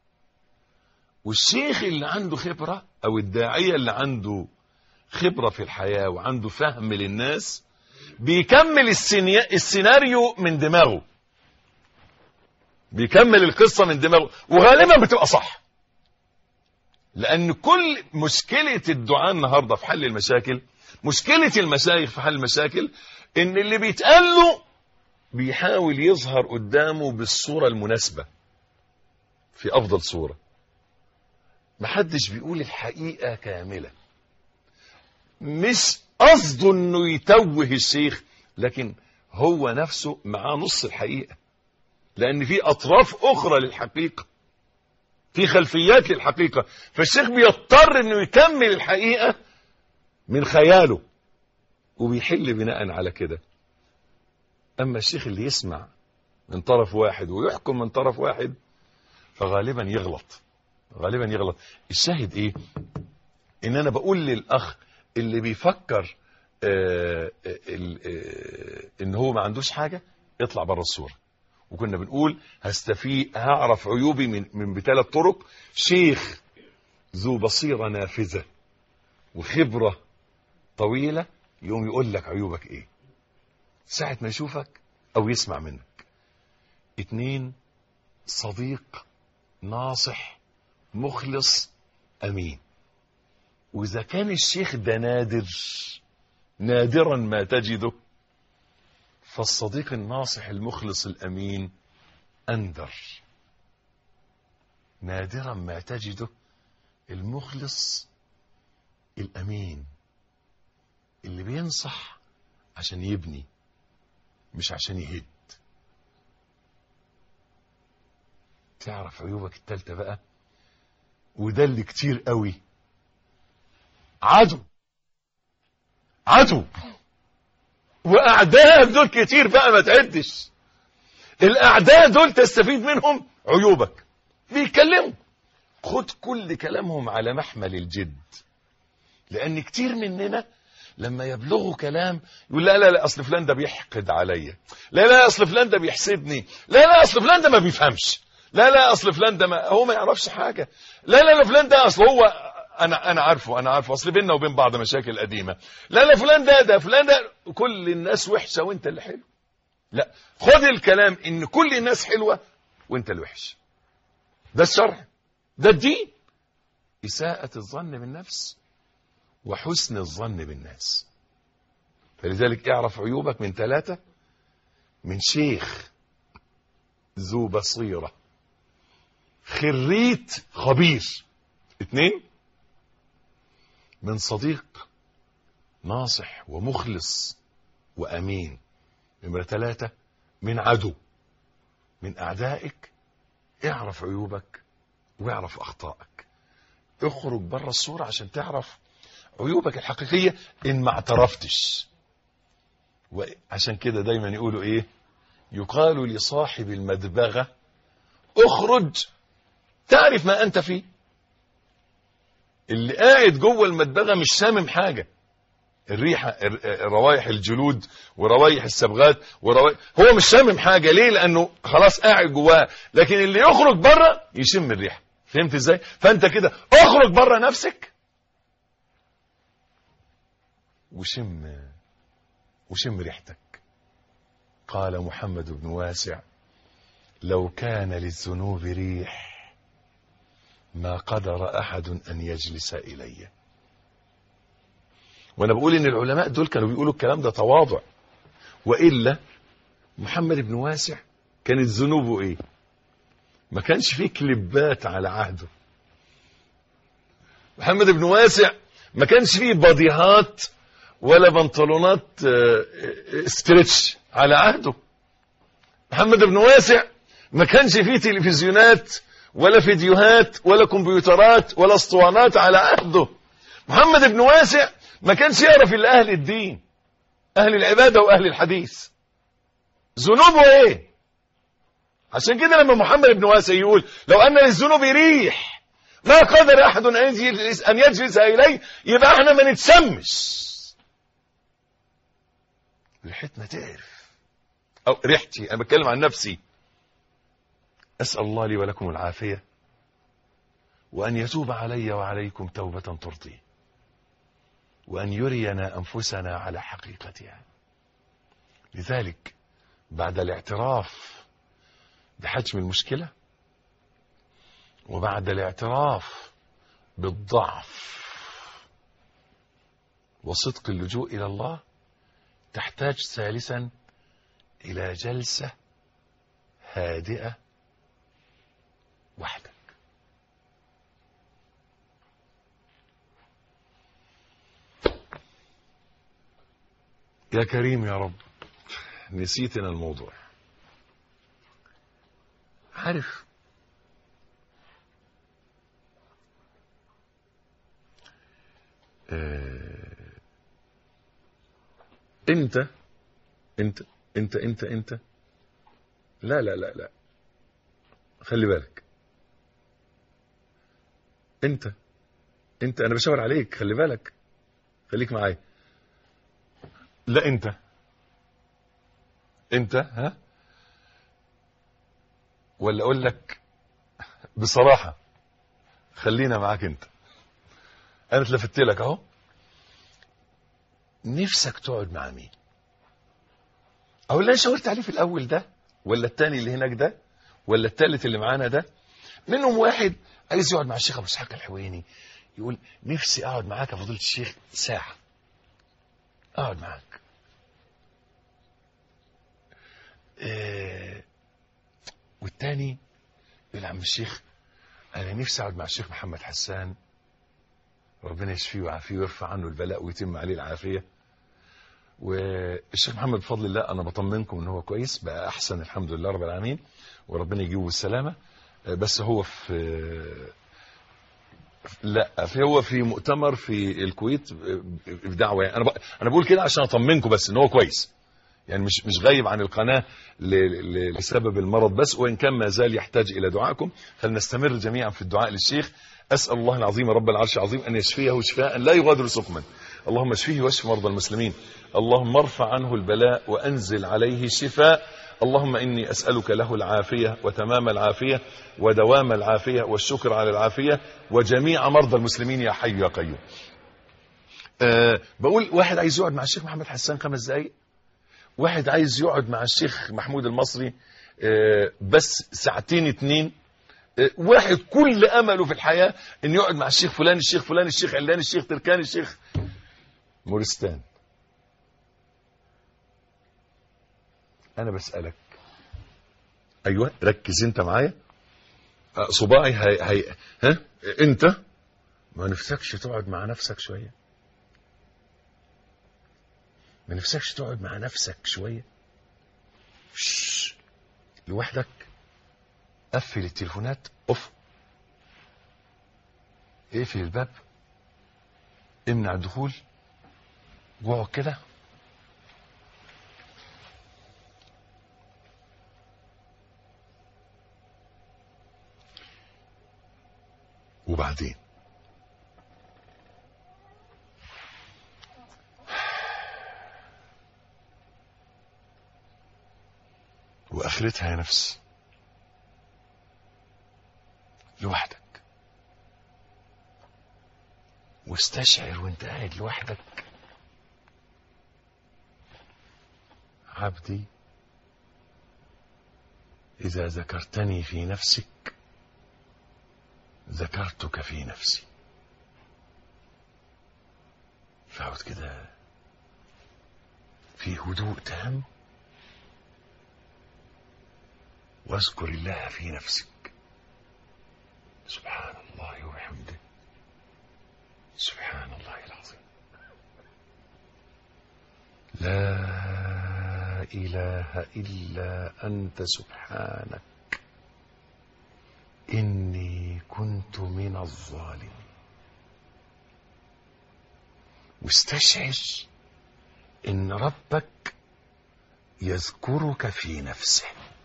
والشيخ اللي عنده خبرة او الداعية اللي عنده خبرة في الحياة وعنده فهم للناس بيكمل السيني- السيناريو من دماغه بيكمل القصة من دماغه وغالبا بتبقى صح لأن كل مشكلة الدعاء النهاردة في حل المشاكل مشكلة المشايخ في حل المشاكل إن اللي بيتقال له بيحاول يظهر قدامه بالصورة المناسبة في أفضل صورة محدش بيقول الحقيقة كاملة مش قصده انه يتوه الشيخ لكن هو نفسه معاه نص الحقيقة لان في اطراف اخرى للحقيقه في خلفيات للحقيقه فالشيخ بيضطر انه يكمل الحقيقه من خياله وبيحل بناء على كده اما الشيخ اللي يسمع من طرف واحد ويحكم من طرف واحد فغالبا يغلط غالبا يغلط الشاهد ايه ان انا بقول للاخ اللي بيفكر آه آه آه ان هو ما عندوش حاجه اطلع بره الصوره وكنا بنقول هستفيد هعرف عيوبي من من بثلاث طرق شيخ ذو بصيره نافذه وخبره طويله يقوم يقول لك عيوبك ايه ساعه ما يشوفك او يسمع منك اتنين صديق ناصح مخلص امين واذا كان الشيخ ده نادر نادرا ما تجده فالصديق الناصح المخلص الامين اندر نادرا ما تجده المخلص الامين اللي بينصح عشان يبني مش عشان يهد تعرف عيوبك التالتة بقى وده اللي كتير قوي عدو عدو واعداء دول كتير بقى ما تعدش الاعداء دول تستفيد منهم عيوبك بيتكلموا خد كل كلامهم على محمل الجد لان كتير مننا لما يبلغوا كلام يقول لا لا لا اصل فلان ده بيحقد عليا لا لا اصل فلان ده بيحسدني لا لا اصل فلان ده ما بيفهمش لا لا اصل فلان ده ما هو ما يعرفش حاجه لا لا لا فلان ده اصل هو انا انا عارفه انا عارفه اصل بيننا وبين بعض مشاكل قديمه لا لا فلان ده ده فلان ده كل الناس وحشه وانت اللي حلو لا خد الكلام ان كل الناس حلوه وانت اللي وحش ده الشرع ده الدين اساءه الظن بالنفس وحسن الظن بالناس فلذلك اعرف عيوبك من ثلاثه من شيخ ذو بصيره خريت خبير اثنين من صديق ناصح ومخلص وامين نمرة ثلاثة من عدو من اعدائك اعرف عيوبك واعرف اخطائك اخرج بره الصورة عشان تعرف عيوبك الحقيقية ان ما اعترفتش وعشان كده دايما يقولوا ايه يقال لصاحب المدبغة اخرج تعرف ما انت فيه اللي قاعد جوه المدبغه مش سامم حاجه الريحه روايح الجلود وروايح الصبغات وروايح هو مش سامم حاجه ليه لانه خلاص قاعد جواه لكن اللي يخرج بره يشم الريحه فهمت ازاي فانت كده اخرج بره نفسك وشم وشم ريحتك قال محمد بن واسع لو كان للذنوب ريح ما قدر أحد أن يجلس إلي وأنا بقول إن العلماء دول كانوا بيقولوا الكلام ده تواضع وإلا محمد بن واسع كانت ذنوبه إيه ما كانش فيه كليبات على عهده محمد بن واسع ما كانش فيه باديهات ولا بنطلونات ستريتش على عهده محمد بن واسع ما كانش فيه تلفزيونات ولا فيديوهات ولا كمبيوترات ولا اسطوانات على عهده محمد بن واسع ما كانش يعرف الا اهل الدين اهل العباده واهل الحديث ذنوبه ايه عشان كده لما محمد بن واسع يقول لو ان للذنوب ريح ما قدر احد ان يجلس ان يجلس اليه يبقى احنا ما نتسمش ريحتنا تعرف او ريحتي انا بتكلم عن نفسي أسأل الله لي ولكم العافية وأن يتوب علي وعليكم توبة ترضي وأن يرينا أنفسنا على حقيقتها لذلك بعد الاعتراف بحجم المشكلة وبعد الاعتراف بالضعف وصدق اللجوء إلى الله تحتاج ثالثا إلى جلسة هادئة وحدك يا كريم يا رب نسيتنا الموضوع عارف آه، انت انت انت انت انت لا لا لا لا خلي بالك انت انت انا بشاور عليك خلي بالك خليك معايا لا انت انت ها ولا اقول لك بصراحه خلينا معاك انت انا اتلفت لك اهو نفسك تقعد مع مين او اللي انا شاورت عليه في الاول ده ولا التاني اللي هناك ده ولا التالت اللي معانا ده منهم واحد عايز يقعد مع الشيخ ابو اسحاق الحويني يقول نفسي اقعد معاك يا فضيله الشيخ ساعه اقعد معاك آه والتاني يقول عم الشيخ انا نفسي اقعد مع الشيخ محمد حسان ربنا يشفيه ويعافيه ويرفع عنه البلاء ويتم عليه العافيه والشيخ محمد بفضل الله انا بطمنكم ان هو كويس بقى احسن الحمد لله رب العالمين وربنا يجيبه بالسلامه آه، بس هو في لا في هو في مؤتمر في الكويت في دعوه يعني انا ب... انا بقول كده عشان اطمنكم بس ان هو كويس يعني مش مش غايب عن القناه ل... ل... لسبب المرض بس وان كان ما زال يحتاج الى دعائكم فلنستمر جميعا في الدعاء للشيخ اسال الله العظيم رب العرش العظيم ان يشفيه شفاء لا يغادر سقما اللهم اشفيه واشف مرضى المسلمين اللهم ارفع عنه البلاء وانزل عليه الشفاء اللهم اني اسالك له العافيه وتمام العافيه ودوام العافيه والشكر على العافيه وجميع مرضى المسلمين يا حي يا قيوم. أه بقول واحد عايز يقعد مع الشيخ محمد حسان خمس دقائق واحد عايز يقعد مع الشيخ محمود المصري أه بس ساعتين اتنين أه واحد كل امله في الحياه ان يقعد مع الشيخ فلان الشيخ فلان الشيخ علان الشيخ تركان الشيخ مورستان انا بسالك ايوه ركز انت معايا أه، صباعي هي هي ها انت ما نفسكش تقعد مع نفسك شويه ما نفسكش تقعد مع نفسك شويه شش. لوحدك قفل التليفونات اوف اقفل الباب امنع الدخول واقعد كده وبعدين واخرتها يا نفس لوحدك واستشعر وانت قاعد لوحدك عبدي اذا ذكرتني في نفسك ذكرتك في نفسي فاقعد كده في هدوء تام واذكر الله في نفسك سبحان الله وبحمده سبحان الله العظيم لا اله الا انت سبحانك إني كنت من الظالمين واستشعر إن ربك يذكرك في نفسه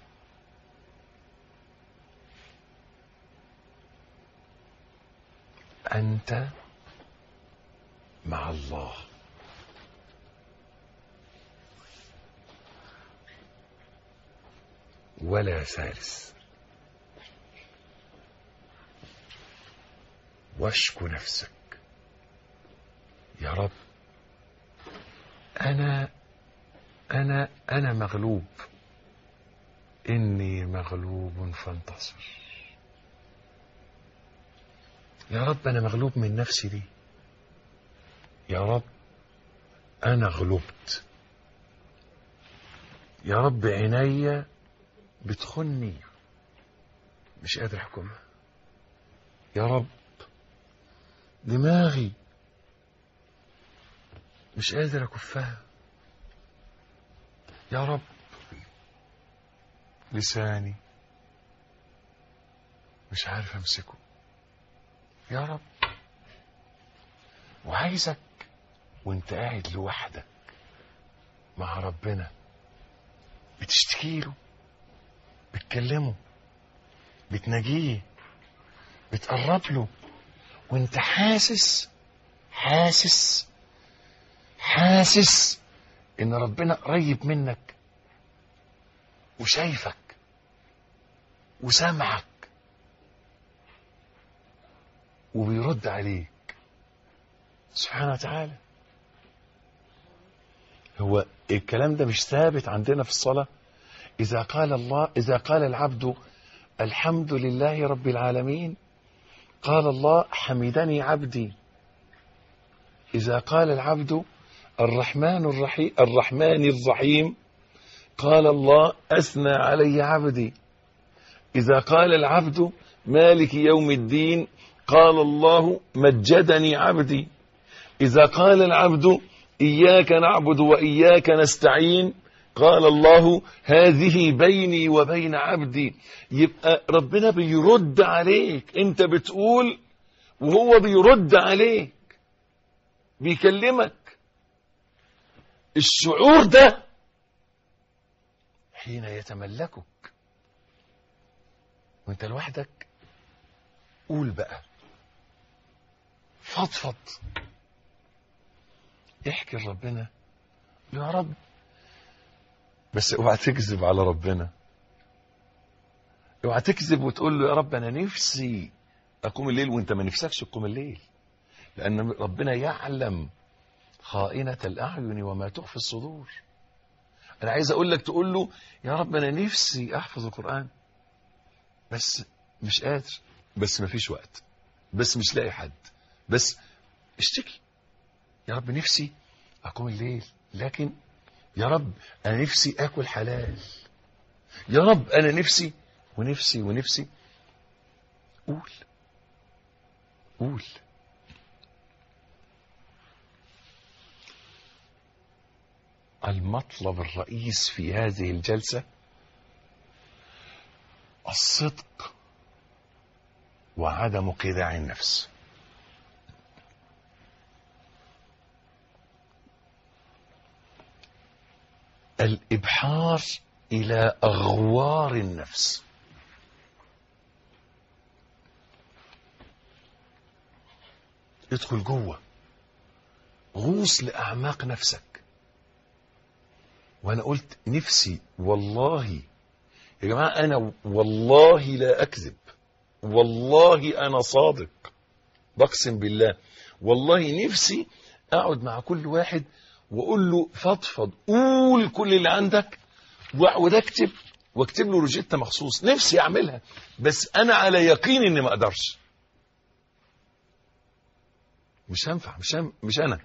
أنت مع الله ولا ثالث واشك نفسك يا رب انا انا انا مغلوب اني مغلوب فانتصر يا رب انا مغلوب من نفسي دي يا رب انا غلبت يا رب عينيا بتخني مش قادر احكمها يا رب دماغي مش قادر اكفها يا رب لساني مش عارف امسكه يا رب وعايزك وانت قاعد لوحدك مع ربنا بتشتكي له بتكلمه بتناجيه بتقرب له وانت حاسس حاسس حاسس ان ربنا قريب منك وشايفك وسامعك وبيرد عليك سبحانه وتعالى هو الكلام ده مش ثابت عندنا في الصلاة إذا قال الله إذا قال العبد الحمد لله رب العالمين قال الله حمدني عبدي إذا قال العبد الرحمن الرحيم الرحمن الرحيم قال الله أثنى علي عبدي إذا قال العبد مالك يوم الدين قال الله مجدني عبدي إذا قال العبد إياك نعبد وإياك نستعين قال الله هذه بيني وبين عبدي يبقى ربنا بيرد عليك انت بتقول وهو بيرد عليك بيكلمك الشعور ده حين يتملكك وانت لوحدك قول بقى فضفض احكي لربنا يا رب بس اوعى تكذب على ربنا اوعى تكذب وتقول له يا رب انا نفسي اقوم الليل وانت ما نفسكش تقوم الليل لان ربنا يعلم خائنة الاعين وما تخفي الصدور انا عايز اقول لك تقول له يا رب انا نفسي احفظ القرآن بس مش قادر بس ما فيش وقت بس مش لاقي حد بس اشتكي يا رب نفسي اقوم الليل لكن يا رب انا نفسي اكل حلال يا رب انا نفسي ونفسي ونفسي قول قول المطلب الرئيس في هذه الجلسة الصدق وعدم خداع النفس الإبحار إلى أغوار النفس ادخل جوه غوص لأعماق نفسك وأنا قلت نفسي والله يا جماعة أنا والله لا أكذب والله أنا صادق بقسم بالله والله نفسي أقعد مع كل واحد واقول له فضفض قول كل اللي عندك واقعد اكتب واكتب له روجيتا مخصوص نفسي اعملها بس انا على يقين اني ما اقدرش مش هنفع مش هم مش انا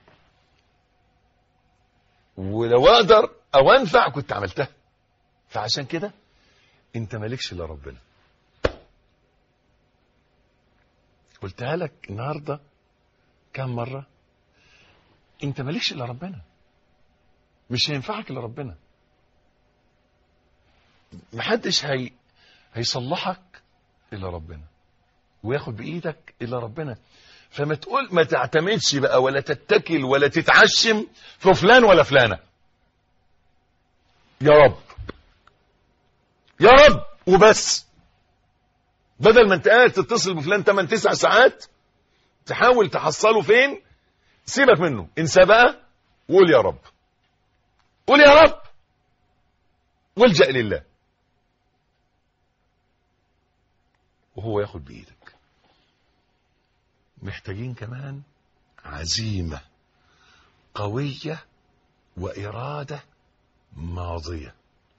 ولو اقدر او انفع كنت عملتها فعشان كده انت مالكش الا ربنا قلتها لك النهارده كم مره انت مالكش الا ربنا مش هينفعك الا ربنا محدش هي هيصلحك الا ربنا وياخد بايدك الا ربنا فما تقول ما تعتمدش بقى ولا تتكل ولا تتعشم في فلان ولا فلانه يا رب يا رب وبس بدل ما انت قاعد تتصل بفلان 8 9 ساعات تحاول تحصله فين سيبك منه انسى بقى وقول يا رب قول يا رب والجأ لله وهو ياخد بإيدك محتاجين كمان عزيمة قوية وإرادة ماضية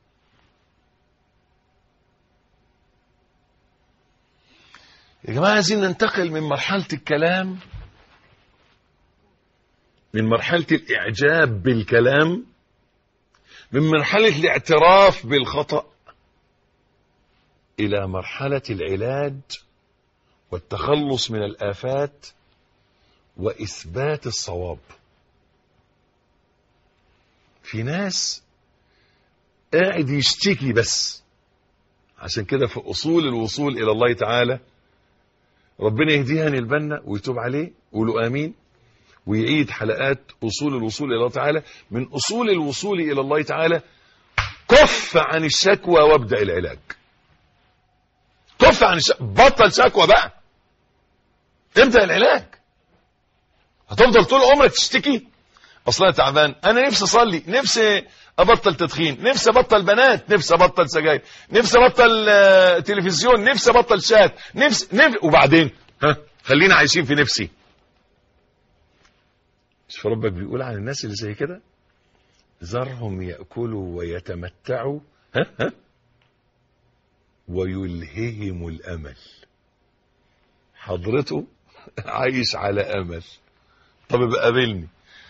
يا جماعة عايزين ننتقل من مرحلة الكلام من مرحلة الإعجاب بالكلام من مرحلة الاعتراف بالخطأ إلى مرحلة العلاج والتخلص من الآفات وإثبات الصواب في ناس قاعد يشتكي بس عشان كده في أصول الوصول إلى الله تعالى ربنا يهديها البنا ويتوب عليه قولوا امين ويعيد حلقات اصول الوصول الى الله تعالى من اصول الوصول الى الله تعالى كف عن الشكوى وابدا العلاج كف عن الشكوى بطل شكوى بقى ابدا العلاج هتفضل طول عمرك تشتكي اصلا تعبان انا نفسي اصلي نفسي ابطل تدخين نفسي ابطل بنات نفسي ابطل سجاير نفسي ابطل آه، تلفزيون نفسي ابطل شات نفسي نف... وبعدين ها خلينا عايشين في نفسي شوف ربك بيقول عن الناس اللي زي كده ذرهم ياكلوا ويتمتعوا ها ها ويلههم الامل حضرته عايش على امل طب ابقى قابلني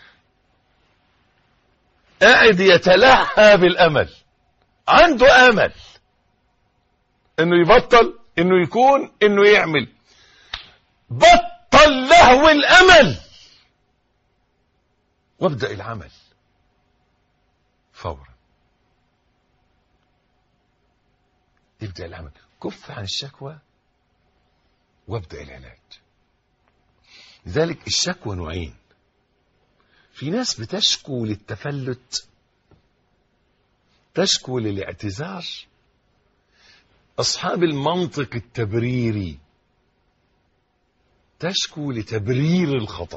قاعد يتلهى بالامل عنده امل انه يبطل انه يكون انه يعمل بطل لهو الامل وابدا العمل فورا ابدا العمل كف عن الشكوى وابدا العلاج لذلك الشكوى نوعين في ناس بتشكو للتفلت تشكو للاعتذار أصحاب المنطق التبريري تشكو لتبرير الخطأ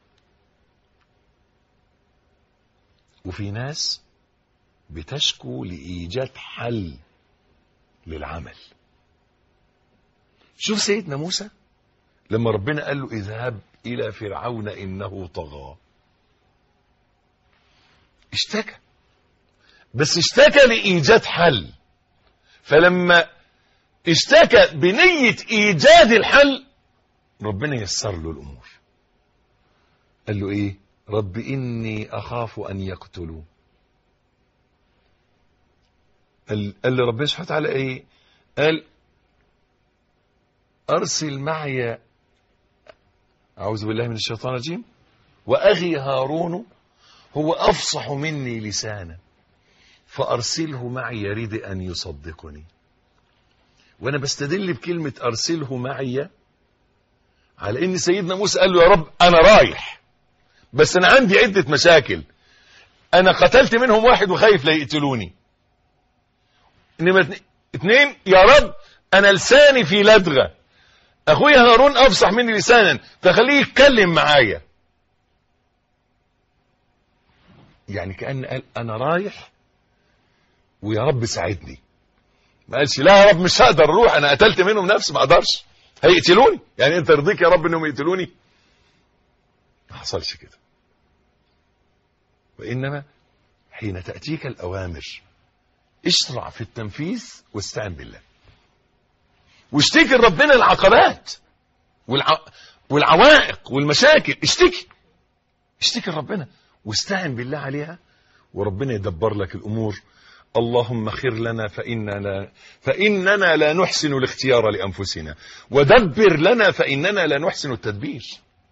وفي ناس بتشكو لإيجاد حل للعمل شوف سيدنا موسى لما ربنا قال له اذهب إلى فرعون إنه طغى اشتكى بس اشتكى لإيجاد حل فلما اشتكى بنية إيجاد الحل ربنا يسر له الأمور قال له إيه رب إني أخاف أن يقتلوا قال قال له ربنا سبحانه وتعالى إيه قال أرسل معي أعوذ بالله من الشيطان الرجيم وأخي هارون هو أفصح مني لسانا فأرسله معي يريد أن يصدقني وأنا بستدل بكلمة أرسله معي على إن سيدنا موسى قال له يا رب أنا رايح بس أنا عندي عدة مشاكل أنا قتلت منهم واحد وخايف لا يقتلوني إنما اتنين- اتنين يا رب أنا لساني في لدغة أخويا هارون أفصح مني لسانا فخليه يتكلم معايا يعني كأن قال أنا رايح ويا رب ساعدني ما قالش لا يا رب مش هقدر اروح انا قتلت منهم نفسي ما اقدرش هيقتلوني يعني انت يرضيك يا رب انهم يقتلوني ما حصلش كده وانما حين تاتيك الاوامر اشرع في التنفيذ واستعن بالله واشتكي لربنا العقبات والع... والعوائق والمشاكل اشتكي اشتكي لربنا واستعن بالله عليها وربنا يدبر لك الامور اللهم خير لنا فإننا, فإننا لا نحسن الاختيار لأنفسنا ودبر لنا فإننا لا نحسن التدبير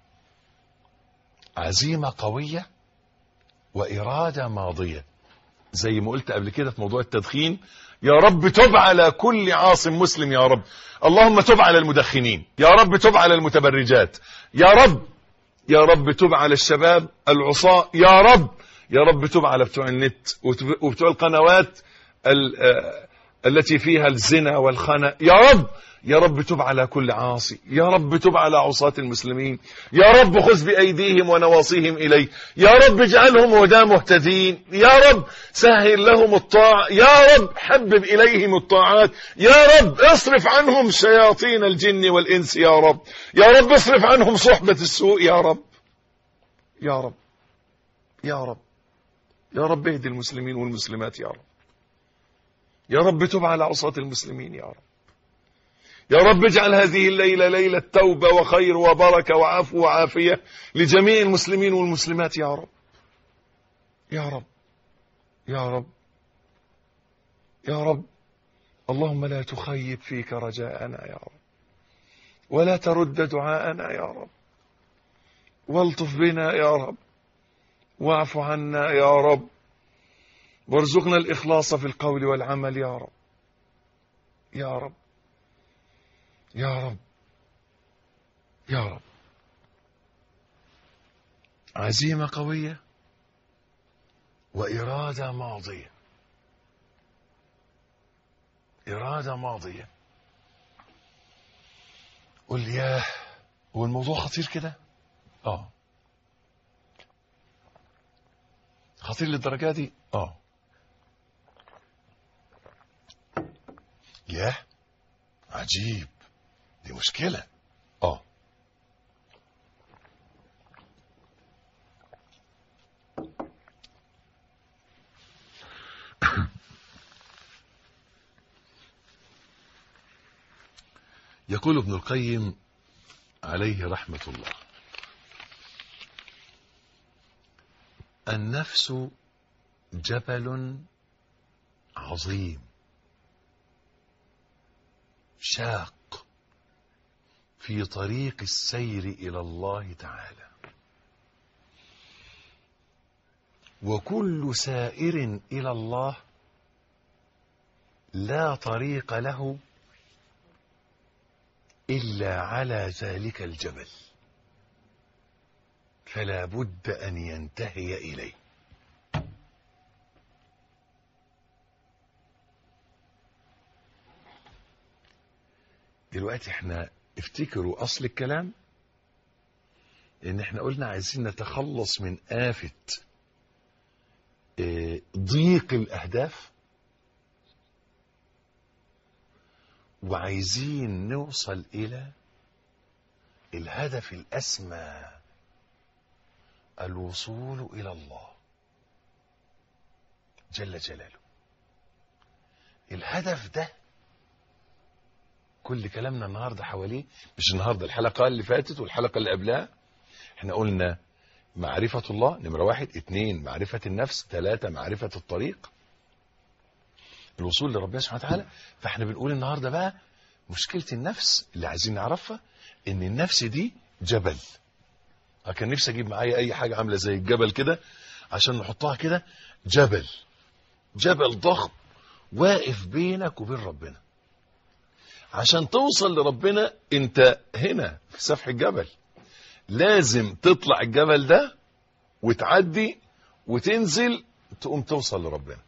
عزيمة قوية وإرادة ماضية زي ما قلت قبل كده في موضوع التدخين يا رب تب على كل عاصم مسلم يا رب اللهم تب على المدخنين يا رب تب على المتبرجات يا رب يا رب تب على الشباب العصاة يا رب يا رب تب على بتوع النت وتب- وبتوع القنوات ال- آه، التي فيها الزنا والخنا يا رب يا رب تب على كل عاصي يا رب تب على عصاة المسلمين يا رب خذ بأيديهم ونواصيهم إليك يا رب اجعلهم هدى مهتدين يا رب سهل لهم الطاعة يا رب حبب إليهم الطاعات يا رب اصرف عنهم شياطين الجن والإنس يا رب يا رب اصرف عنهم صحبة السوء يا رب يا رب يا رب يا رب اهدي المسلمين والمسلمات يا رب يا رب تب على عصاة المسلمين يا رب يا رب اجعل هذه الليلة ليلة توبة وخير وبركة وعفو وعافية لجميع المسلمين والمسلمات يا رب يا رب يا رب يا رب اللهم لا تخيب فيك رجاءنا يا رب ولا ترد دعاءنا يا رب والطف بنا يا رب واعف عنا يا رب وارزقنا الإخلاص في القول والعمل يا رب يا رب يا رب يا رب عزيمة قوية وإرادة ماضية إرادة ماضية قل لي ياه هو الموضوع خطير كده اه خطير للدرجة دي اه ياه عجيب دي مشكلة اه يقول ابن القيم عليه رحمة الله النفس جبل عظيم شاق في طريق السير إلى الله تعالى وكل سائر إلى الله لا طريق له إلا على ذلك الجبل فلا بد أن ينتهي إليه دلوقتي احنا افتكروا أصل الكلام ان احنا قلنا عايزين نتخلص من آفة اه، ضيق الأهداف وعايزين نوصل إلى الهدف الأسمى الوصول إلى الله جل جلاله الهدف ده كل كلامنا النهارده حواليه مش النهارده الحلقة اللي فاتت والحلقة اللي قبلها احنا قلنا معرفة الله نمرة واحد اتنين معرفة النفس ثلاثة معرفة الطريق الوصول لربنا سبحانه وتعالى فاحنا بنقول النهارده بقى مشكلة النفس اللي عايزين نعرفها ان النفس دي جبل أنا كان نفسي اجيب معايا اي حاجة عاملة زي الجبل كده عشان نحطها كده جبل جبل ضخم واقف بينك وبين ربنا عشان توصل لربنا انت هنا في سفح الجبل لازم تطلع الجبل ده وتعدي وتنزل تقوم توصل لربنا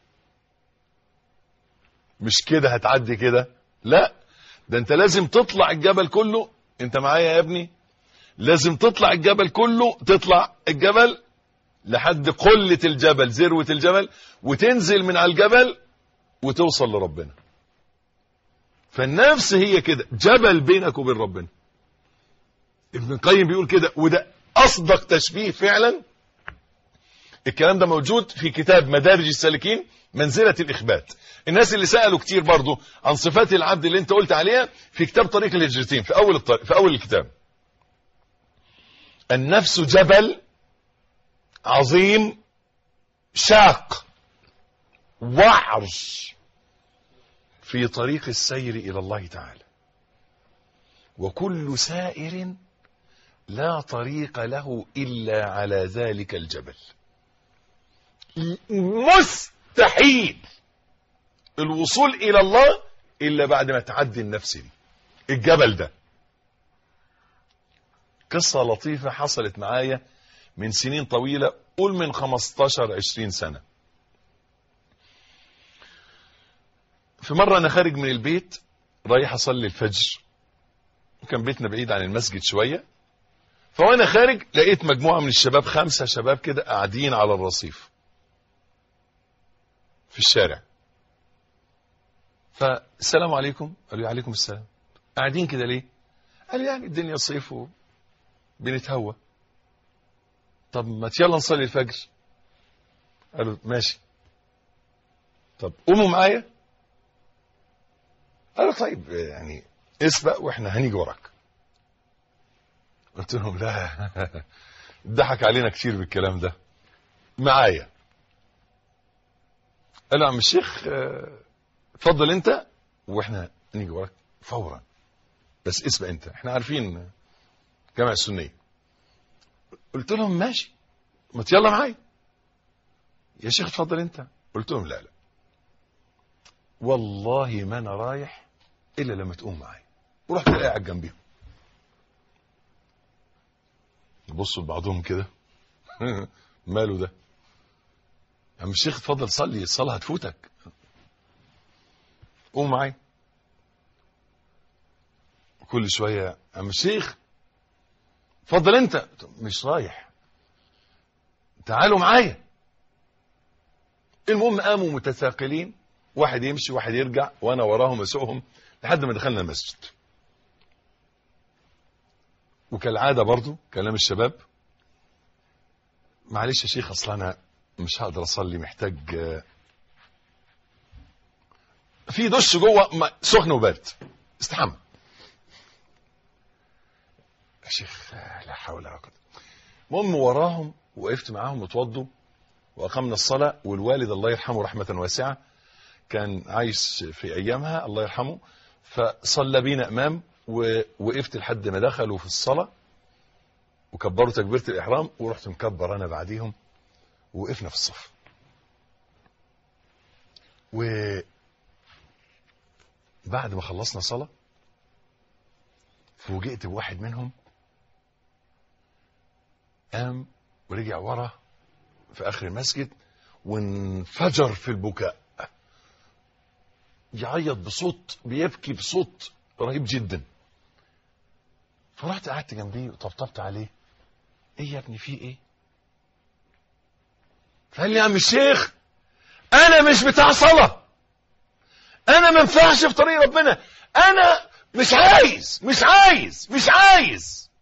مش كده هتعدي كده لا ده انت لازم تطلع الجبل كله انت معايا يا ابني لازم تطلع الجبل كله تطلع الجبل لحد قلة الجبل ذروة الجبل وتنزل من على الجبل وتوصل لربنا فالنفس هي كده جبل بينك وبين ربنا ابن القيم بيقول كده وده اصدق تشبيه فعلا الكلام ده موجود في كتاب مدارج السالكين منزلة الإخبات الناس اللي سألوا كتير برضو عن صفات العبد اللي انت قلت عليها في كتاب طريق الهجرتين في أول, الطريق في أول الكتاب النفس جبل عظيم شاق وعر في طريق السير إلى الله تعالى وكل سائر لا طريق له إلا على ذلك الجبل مستحيل الوصول إلى الله إلا بعد ما تعدي النفس دي الجبل ده قصة لطيفة حصلت معايا من سنين طويلة قول من 15 20 سنة في مرة أنا خارج من البيت رايح أصلي الفجر وكان بيتنا بعيد عن المسجد شوية فوانا خارج لقيت مجموعة من الشباب خمسة شباب كده قاعدين على الرصيف في الشارع فالسلام عليكم قالوا لي عليكم السلام قاعدين كده ليه قال يعني الدنيا صيف وبنتهوى طب ما يلا نصلي الفجر قالوا ماشي طب قوموا معايا قالوا طيب يعني اسبق واحنا هنيجي وراك قلت لهم لا ضحك علينا كتير بالكلام ده معايا قالوا يا عم الشيخ اه، اتفضل انت واحنا نيجي وراك فورا بس اسبق انت احنا عارفين جامع السنيه قلت لهم ماشي ما يلا معايا يا شيخ اتفضل انت قلت لهم لا لا والله ما انا رايح الا لما تقوم معايا ورحت قاعد جنبيهم يبصوا لبعضهم كده ماله ده يا عم الشيخ اتفضل صلي الصلاه هتفوتك قوم معايا كل شويه يا عم الشيخ اتفضل انت مش رايح تعالوا معايا المهم قاموا متثاقلين واحد يمشي واحد يرجع وانا وراهم اسوقهم لحد ما دخلنا المسجد وكالعاده برضو كلام الشباب معلش يا شيخ اصل انا مش هقدر اصلي محتاج آه، في دش جوه ما- سخن وبارد استحمى يا شيخ آه، لا حول ولا قوه المهم وراهم وقفت معاهم وتوضوا واقمنا الصلاه والوالد الله يرحمه رحمه واسعه كان عايش في ايامها الله يرحمه فصلى بينا امام ووقفت لحد ما دخلوا في الصلاه وكبروا تكبيره الاحرام ورحت مكبر انا بعديهم ووقفنا في الصف و بعد ما خلصنا صلاه فوجئت بواحد منهم قام ورجع ورا في اخر المسجد وانفجر في البكاء يعيط بصوت بيبكي بصوت رهيب جدا فرحت قعدت جنبيه وطبطبت عليه ايه يا ابني في ايه فقال لي يا عم الشيخ انا مش بتاع صلاه انا ما ينفعش في طريق ربنا انا مش عايز مش عايز مش عايز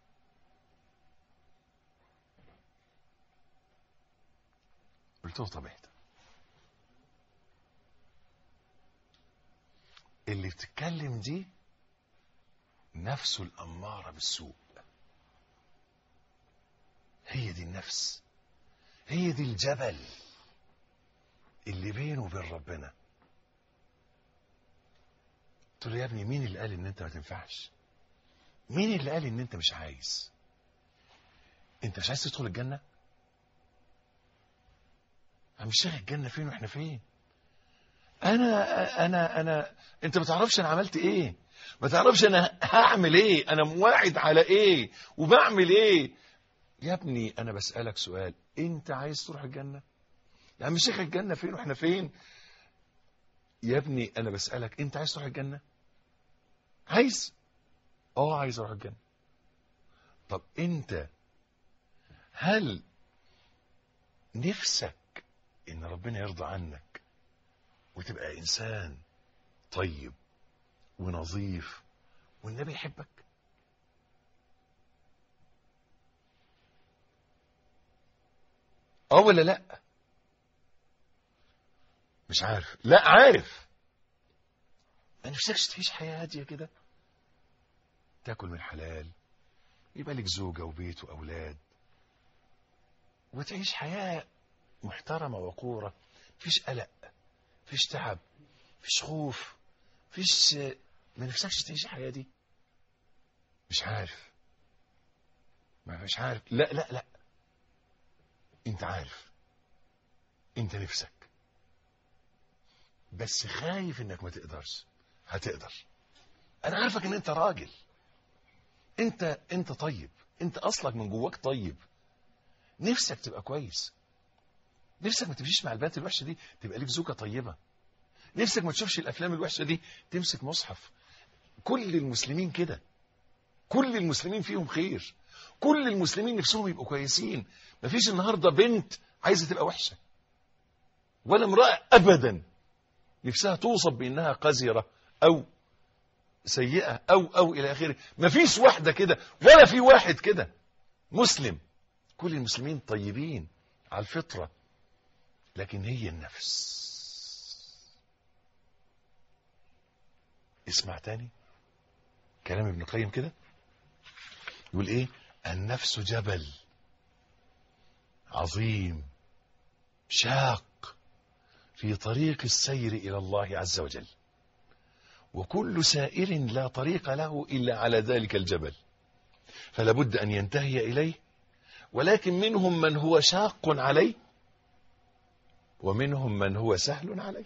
قلت له طب اهدى اللي بتتكلم دي نفسه الأمارة بالسوء هي دي النفس هي دي الجبل اللي بينه وبين ربنا قلت له يا ابني مين اللي قال ان انت ما تنفعش مين اللي قال ان انت مش عايز انت مش عايز تدخل الجنة عم الشيخ الجنة فين واحنا فين انا انا انا انت ما تعرفش انا عملت ايه ما تعرفش انا هعمل ايه انا مواعد على ايه وبعمل ايه يا ابني انا بسألك سؤال انت عايز تروح الجنة يا عم الشيخ الجنة فين واحنا فين يا ابني انا بسألك انت عايز تروح الجنة عايز اه عايز اروح الجنة طب انت هل نفسك ان ربنا يرضى عنك وتبقى انسان طيب ونظيف والنبي يحبك اه ولا لا مش عارف لا عارف ما نفسكش تعيش حياة هادية كده تاكل من حلال يبقى لك زوجة وبيت وأولاد وتعيش حياة محترمة وقورة مفيش قلق مفيش تعب مفيش خوف مفيش ما نفسكش تعيش الحياة دي مش عارف ما مش عارف لا لا لا انت عارف انت نفسك بس خايف انك ما تقدرش هتقدر انا عارفك ان انت راجل انت انت طيب انت اصلك من جواك طيب نفسك تبقى كويس نفسك ما تمشيش مع البنات الوحشه دي تبقى ليك زوجه طيبه نفسك ما تشوفش الافلام الوحشه دي تمسك مصحف كل المسلمين كده كل المسلمين فيهم خير كل المسلمين نفسهم يبقوا كويسين مفيش النهارده بنت عايزه تبقى وحشه ولا امراه ابدا نفسها توصف بانها قذره او سيئه او او الى اخره مفيش واحده كده ولا في واحد كده مسلم كل المسلمين طيبين على الفطره لكن هي النفس اسمع تاني كلام ابن القيم كده يقول ايه النفس جبل عظيم شاق في طريق السير الى الله عز وجل وكل سائر لا طريق له الا على ذلك الجبل فلا بد ان ينتهي اليه ولكن منهم من هو شاق عليه ومنهم من هو سهل عليه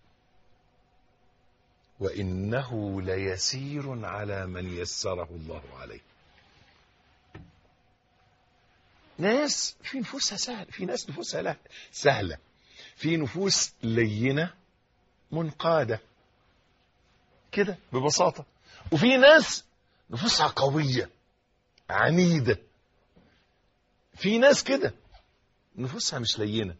وإنه ليسير على من يسره الله عليه ناس في نفوسها سهل في ناس نفوسها لا سهلة في نفوس لينة منقادة كده ببساطة وفي ناس نفوسها قوية عنيدة في ناس كده نفوسها مش لينة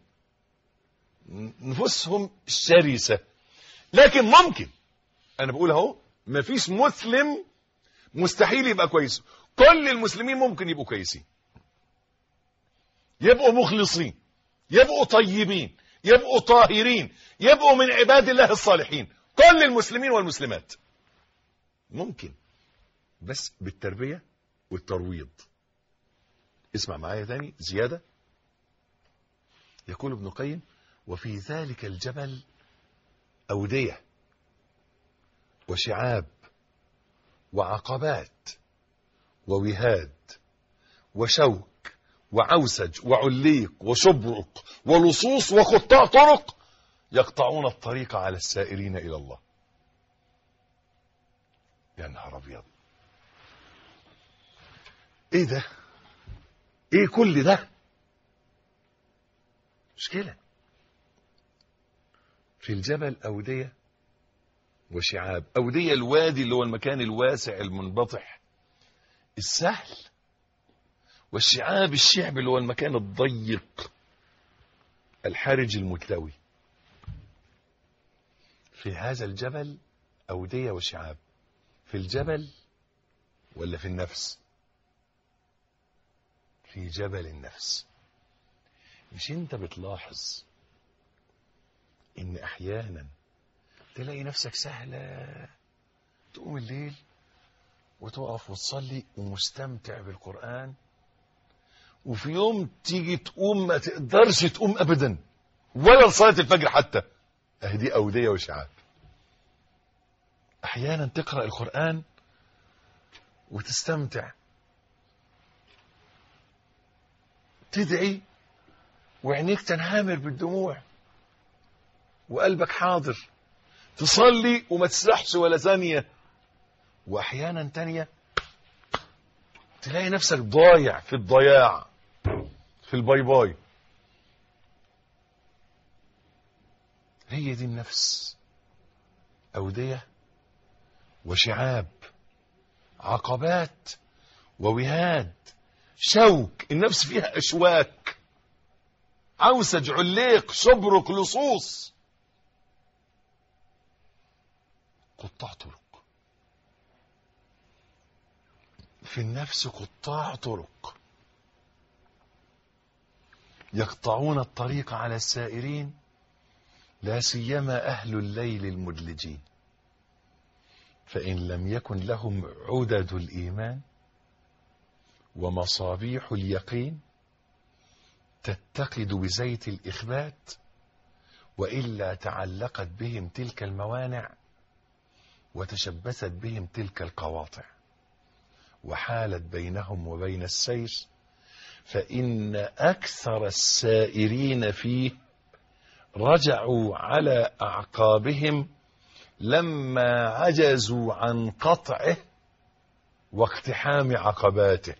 نفوسهم شرسة لكن ممكن انا بقول اهو مفيش مسلم مستحيل يبقى كويس كل المسلمين ممكن يبقوا كويسين يبقوا مخلصين يبقوا طيبين يبقوا طاهرين يبقوا من عباد الله الصالحين كل المسلمين والمسلمات ممكن بس بالتربية والترويض اسمع معايا تاني زيادة يقول ابن القيم وفي ذلك الجبل أودية وشعاب وعقبات ووهاد وشوك وعوسج وعليق وشبرق ولصوص وقطاع طرق يقطعون الطريق على السائرين إلى الله يا نهار أبيض إيه ده إيه كل ده مشكلة في الجبل أودية وشعاب أودية الوادي اللي هو المكان الواسع المنبطح السهل والشعاب الشعب اللي هو المكان الضيق الحرج المتلوي في هذا الجبل أودية وشعاب في الجبل ولا في النفس في جبل النفس مش انت بتلاحظ ان احيانا تلاقي نفسك سهلة تقوم الليل وتقف وتصلي ومستمتع بالقرآن وفي يوم تيجي تقوم ما تقدرش تقوم ابدا ولا لصلاة الفجر حتى اهدي اودية وشعاب احيانا تقرأ القرآن وتستمتع تدعي وعينيك تنهمر بالدموع وقلبك حاضر تصلي وما تسرحش ولا ثانية واحيانا تانية تلاقي نفسك ضايع في الضياع في الباي باي هي دي النفس أودية وشعاب عقبات ووهاد شوك النفس فيها أشواك عوسج عليق شبرق لصوص قطاع طرق في النفس قطاع طرق يقطعون الطريق على السائرين لا سيما أهل الليل المدلجين فإن لم يكن لهم عدد الإيمان ومصابيح اليقين تتقد بزيت الإخبات وإلا تعلقت بهم تلك الموانع وتشبثت بهم تلك القواطع وحالت بينهم وبين السير فإن أكثر السائرين فيه رجعوا على أعقابهم لما عجزوا عن قطعه واقتحام عقباته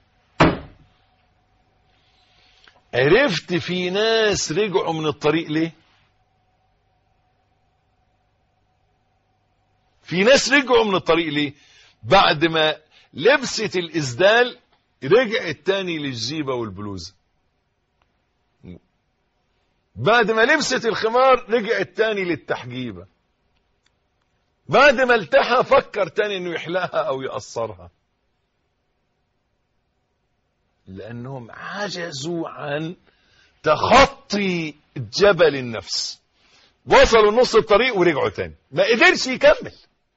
عرفت في ناس رجعوا من الطريق ليه في ناس رجعوا من الطريق ليه بعد ما لبست الإسدال رجعت تاني للجيبة والبلوزة بعد ما لبست الخمار رجعت تاني للتحجيبة بعد ما التحى فكر تاني انه يحلقها او يقصرها لانهم عجزوا عن تخطي جبل النفس وصلوا نص الطريق ورجعوا تاني ما قدرش يكمل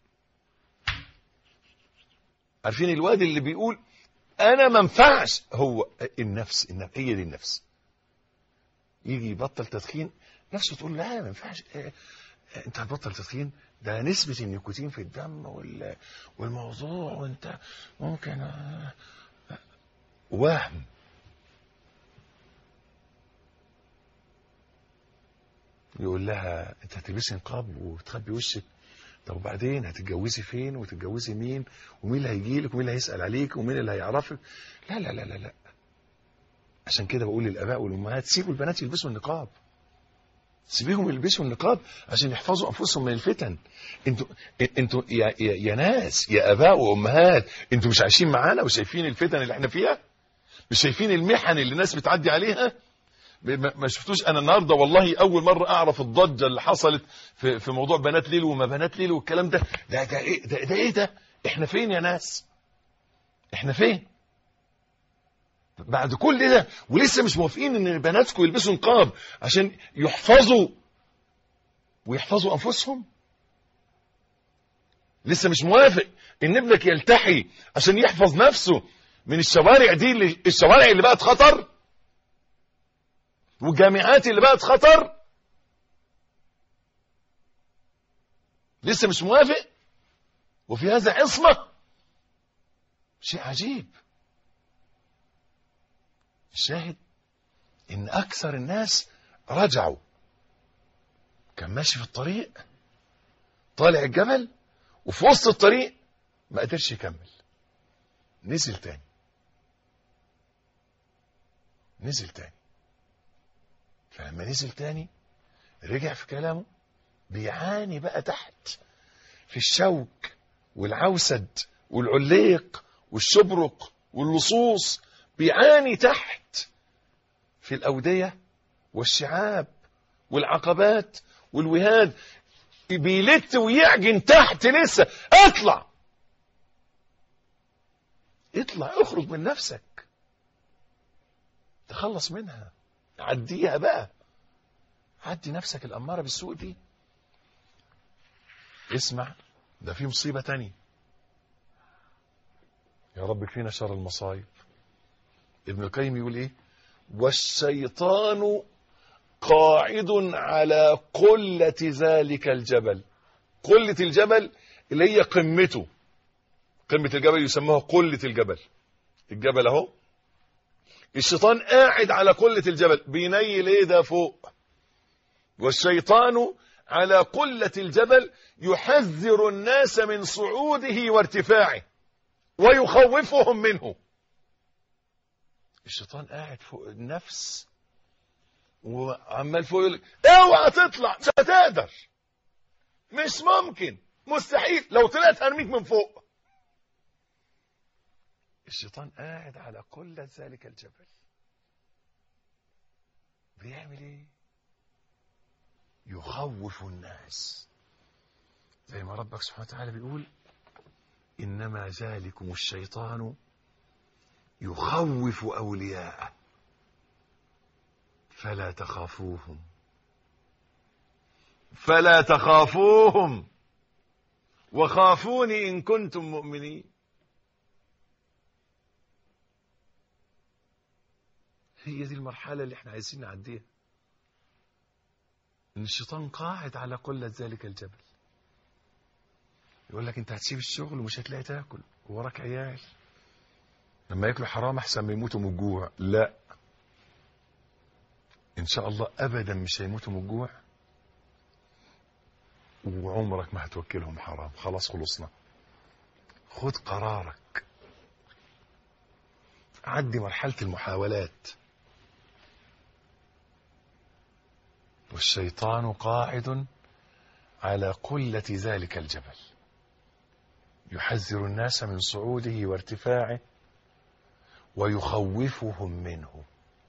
عارفين الواد اللي بيقول انا ما انفعش هو النفس النفس هي دي النفس يجي يبطل تدخين نفسه تقول لا ما ينفعش إيه انت هتبطل تدخين ده نسبة النيكوتين في الدم وال... والموضوع وانت ممكن وهم يقول لها انت هتلبسي نقاب وتخبي وشك طب وبعدين هتتجوزي فين وتتجوزي مين ومين اللي هيجي لك ومين اللي هيسأل عليك ومين اللي هيعرفك لا لا لا لا لا عشان كده بقول للاباء والامهات سيبوا البنات يلبسوا النقاب سيبيهم يلبسوا النقاب عشان يحفظوا انفسهم من الفتن انتوا انتوا يا, يا, يا ناس يا اباء وامهات انتوا مش عايشين معانا وشايفين الفتن اللي احنا فيها مش شايفين المحن اللي الناس بتعدي عليها ما ما شفتوش انا النهارده والله اول مره اعرف الضجه اللي حصلت في في موضوع بنات ليل وما بنات ليل والكلام ده ده ده ايه ده, ده ايه ده احنا فين يا ناس احنا فين بعد كل ده ولسه مش موافقين ان بناتكم يلبسوا نقاب عشان يحفظوا ويحفظوا انفسهم لسه مش موافق ان ابنك يلتحي عشان يحفظ نفسه من الشوارع دي اللي الشوارع اللي بقت خطر والجامعات اللي بقت خطر لسه مش موافق وفي هذا عصمة شيء عجيب الشاهد ان اكثر الناس رجعوا كان ماشي في الطريق طالع الجبل وفي وسط الطريق ما قدرش يكمل نزل تاني نزل تاني فلما نزل تاني رجع في كلامه بيعاني بقى تحت في الشوك والعوسد والعليق والشبرق واللصوص بيعاني تحت في الأودية والشعاب والعقبات والوهاد بيلت ويعجن تحت لسه اطلع اطلع اخرج من نفسك تخلص منها عديها بقى عدي نفسك الأمارة بالسوء دي اسمع ده في مصيبة تانية يا رب فينا شر المصايب ابن القيم يقول ايه والشيطان قاعد على قلة ذلك الجبل قلة الجبل اللي هي قمته قمة الجبل يسموها قلة الجبل الجبل اهو الشيطان قاعد على قلة الجبل بينيل ايه ده فوق والشيطان على قلة الجبل يحذر الناس من صعوده وارتفاعه ويخوفهم منه الشيطان قاعد فوق النفس وعمال فوق يقول اوعى تطلع مش هتقدر مش ممكن مستحيل لو طلعت هرميك من فوق الشيطان قاعد على قلة ذلك الجبل بيعمل ايه يخوف الناس زي ما ربك سبحانه وتعالى بيقول إنما ذلكم الشيطان يخوف أولياءه فلا تخافوهم فلا تخافوهم وخافوني إن كنتم مؤمنين هي دي المرحلة اللي احنا عايزين نعديها ان الشيطان قاعد على قلة ذلك الجبل يقول لك انت هتسيب الشغل ومش هتلاقي تاكل وراك عيال لما ياكلوا حرام احسن ما يموتوا من الجوع لا ان شاء الله ابدا مش هيموتوا من الجوع وعمرك ما هتوكلهم حرام خلاص خلصنا خد قرارك عدي مرحلة المحاولات والشيطان قاعد على قلة ذلك الجبل يحذر الناس من صعوده وارتفاعه ويخوفهم منه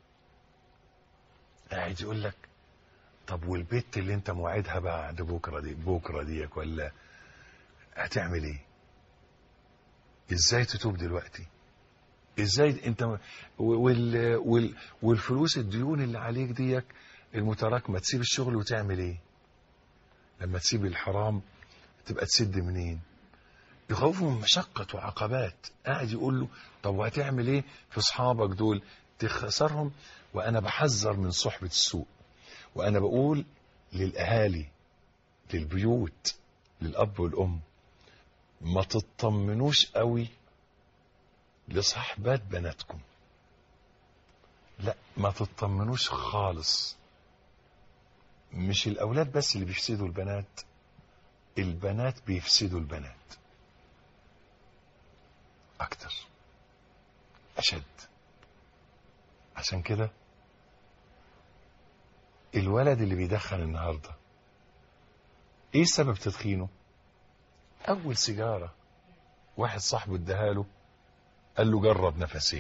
قاعد يقول لك طب والبت اللي انت موعدها بعد بكره دي بكره ديك ولا هتعمل ايه ازاي تتوب دلوقتي ازاي انت وال وال والفلوس الديون اللي عليك ديك المتراكمه تسيب الشغل وتعمل ايه لما تسيب الحرام تبقى تسد منين يخوفهم من مشقة وعقبات قاعد يقول له طب وهتعمل ايه في اصحابك دول تخسرهم وانا بحذر من صحبة السوء وانا بقول للاهالي للبيوت للاب والام ما تطمنوش قوي لصحبات بناتكم لا ما تطمنوش خالص مش الاولاد بس اللي بيفسدوا البنات البنات بيفسدوا البنات اكتر اشد عشان كده الولد اللي بيدخن النهارده ايه سبب تدخينه اول سيجاره واحد صاحبه اداها له قال له جرب نفسين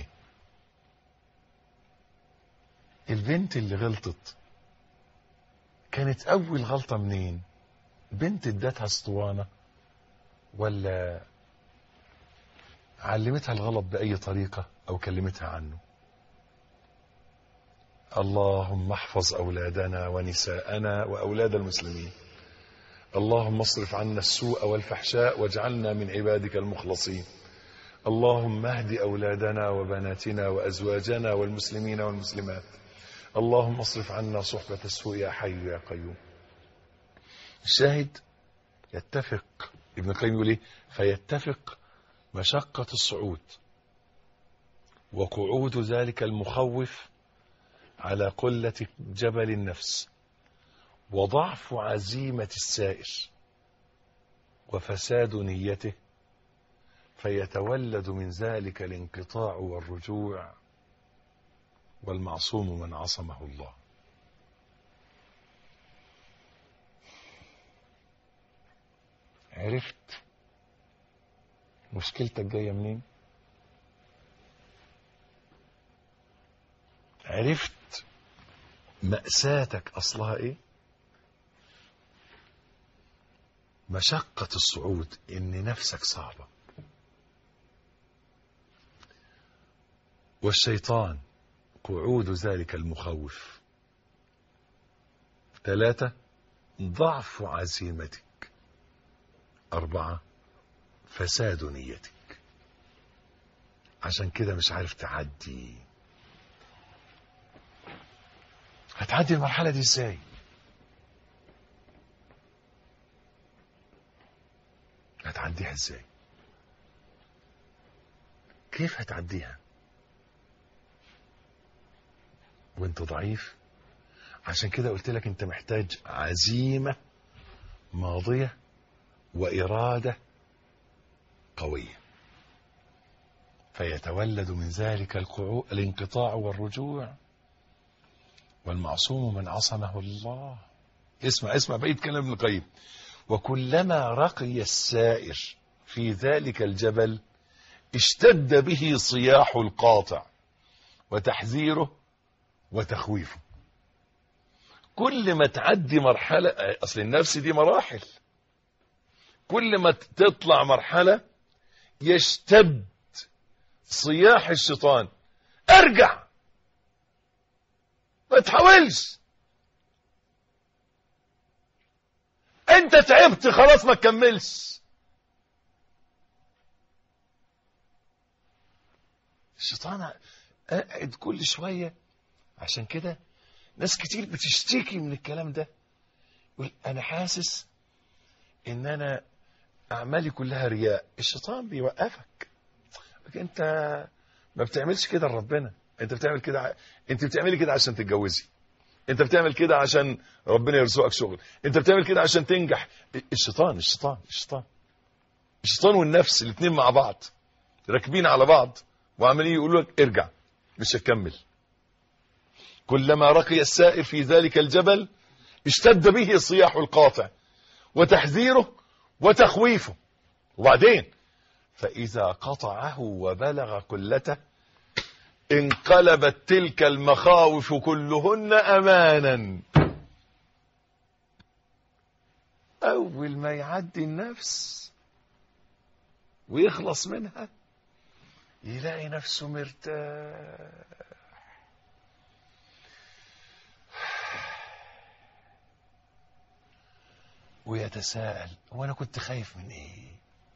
البنت اللي غلطت كانت اول غلطه منين بنت ادتها اسطوانه ولا علمتها الغلط باي طريقه او كلمتها عنه اللهم احفظ اولادنا ونساءنا واولاد المسلمين اللهم اصرف عنا السوء والفحشاء واجعلنا من عبادك المخلصين اللهم اهد اولادنا وبناتنا وازواجنا والمسلمين والمسلمات اللهم اصرف عنا صحبة السوء يا حي يا قيوم الشاهد يتفق ابن القيم يقول ايه فيتفق مشقة الصعود وقعود ذلك المخوف على قلة جبل النفس وضعف عزيمة السائر وفساد نيته فيتولد من ذلك الانقطاع والرجوع والمعصوم من عصمه الله عرفت مشكلتك جايه منين عرفت مأساتك أصلها إيه مشقة الصعود إن نفسك صعبة والشيطان قعود ذلك المخوف ثلاثة ضعف عزيمتك أربعة فساد نيتك عشان كده مش عارف تعدي هتعدي المرحلة دي ازاي هتعديها ازاي كيف هتعديها وانت ضعيف عشان كده قلت لك انت محتاج عزيمة ماضية وإرادة قوية فيتولد من ذلك القعو... الانقطاع والرجوع والمعصوم من عصمه الله اسمع اسمع بقية كلام ابن القيم وكلما رقي السائر في ذلك الجبل اشتد به صياح القاطع وتحذيره وتخويفه كل ما تعدي مرحلة أصل النفس دي مراحل كل ما تطلع مرحلة يشتد صياح الشيطان ارجع ما تحاولش انت تعبت خلاص ما تكملش الشيطان قاعد كل شوية عشان كده ناس كتير بتشتكي من الكلام ده يقول انا حاسس ان انا اعمالي كلها رياء الشيطان بيوقفك انت ما بتعملش كده لربنا انت بتعمل كده ع... انت بتعملي كده عشان تتجوزي انت بتعمل كده عشان ربنا يرزقك شغل انت بتعمل كده عشان تنجح الشيطان الشيطان الشيطان الشيطان والنفس الاثنين مع بعض راكبين على بعض وعمالين يقولوا لك ارجع مش هتكمل كلما رقي السائر في ذلك الجبل اشتد به صياح القاطع وتحذيره وتخويفه وبعدين فإذا قطعه وبلغ قلته انقلبت تلك المخاوف كلهن أمانا أول ما يعدي النفس ويخلص منها يلاقي نفسه مرتاح ويتساءل هو انا كنت خايف من ايه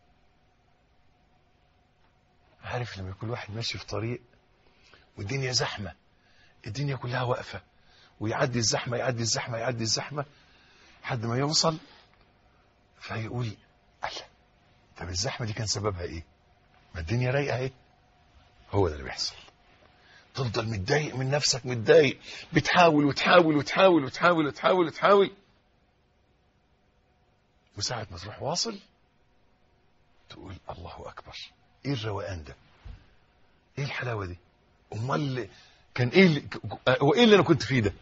عارف لما يكون واحد ماشي في طريق والدنيا زحمة الدنيا كلها واقفة ويعدي الزحمة يعدي الزحمة يعدي الزحمة لحد ما يوصل فيقول الله طب الزحمة دي كان سببها ايه ما الدنيا رايقة اهي هو ده اللي بيحصل تفضل متضايق من نفسك متضايق بتحاول وتحاول وتحاول وتحاول وتحاول وتحاول وساعة ما تروح واصل تقول الله أكبر إيه الروقان ده إيه الحلاوة دي أمال كان ايه اللي هو ايه اللي انا كنت فيه ده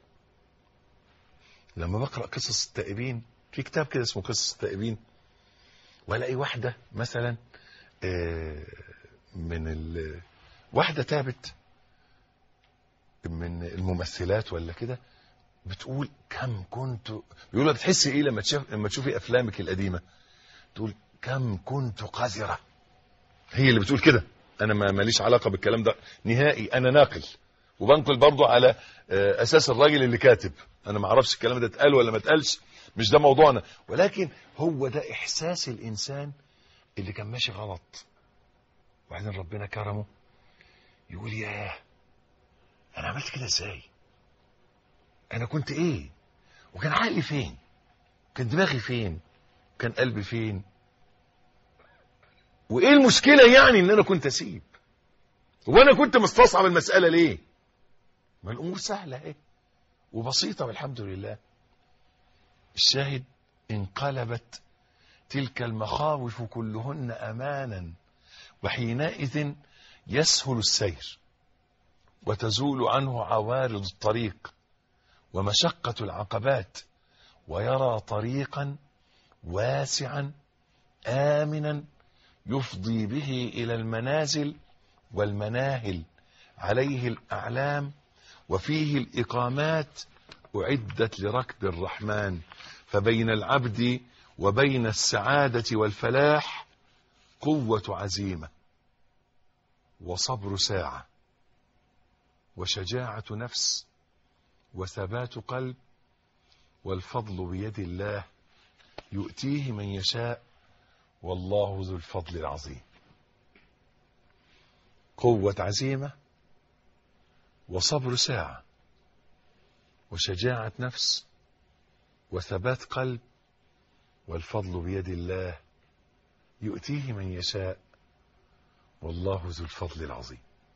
لما بقرا قصص التائبين في كتاب كده اسمه قصص التائبين والاقي واحده مثلا آه، من ال... واحده تابت من الممثلات ولا كده بتقول كم كنت بيقول لها بتحسي ايه لما تشوف لما تشوفي افلامك القديمه تقول كم كنت قذره هي اللي بتقول كده انا ما ماليش علاقه بالكلام ده نهائي انا ناقل وبنقل برضه على آه، اساس الراجل اللي كاتب انا ما اعرفش الكلام ده اتقال ولا ما اتقالش مش ده موضوعنا ولكن هو ده احساس الانسان اللي كان ماشي غلط وبعدين ربنا كرمه يقول ياه انا عملت كده ازاي انا كنت ايه وكان عقلي فين كان دماغي فين كان قلبي فين وايه المشكله يعني ان انا كنت اسيب وانا كنت مستصعب المساله ليه ما الامور سهله اهي وبسيطه والحمد لله الشاهد انقلبت تلك المخاوف كلهن امانا وحينئذ يسهل السير وتزول عنه عوارض الطريق ومشقه العقبات ويرى طريقا واسعا امنا يفضي به الى المنازل والمناهل عليه الاعلام وفيه الاقامات اعدت لركب الرحمن فبين العبد وبين السعاده والفلاح قوه عزيمه وصبر ساعه وشجاعه نفس وثبات قلب والفضل بيد الله يؤتيه من يشاء والله ذو الفضل العظيم قوة عزيمة وصبر ساعة وشجاعة نفس وثبات قلب والفضل بيد الله يؤتيه من يشاء والله ذو الفضل العظيم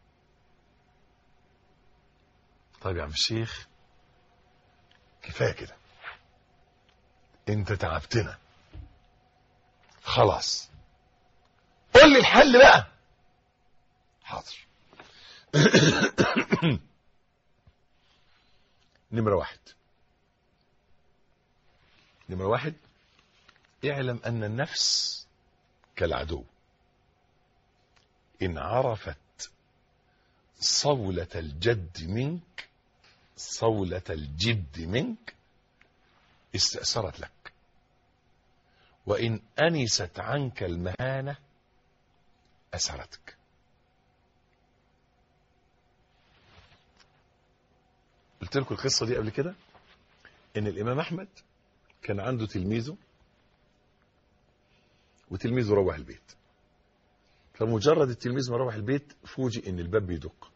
طيب يا عم الشيخ كفايه كده انت تعبتنا خلاص قول لي الحل بقى حاضر نمرة واحد نمرة واحد اعلم أن النفس كالعدو إن عرفت صولة الجد منك صولة الجد منك استأثرت لك وإن أنست عنك المهانة أسرتك قلت لكم القصة دي قبل كده إن الإمام أحمد كان عنده تلميذه وتلميذه روح البيت فمجرد التلميذ ما روح البيت فوجئ إن الباب بيدق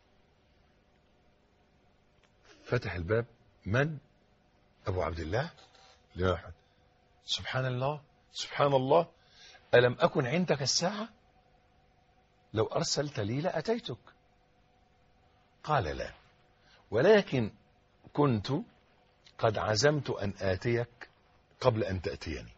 فتح الباب من أبو عبد الله الإمام أحمد سبحان الله سبحان الله ألم أكن عندك الساعة لو أرسلت لي لأتيتك قال لا ولكن كنت قد عزمت أن آتيك قبل أن تأتيني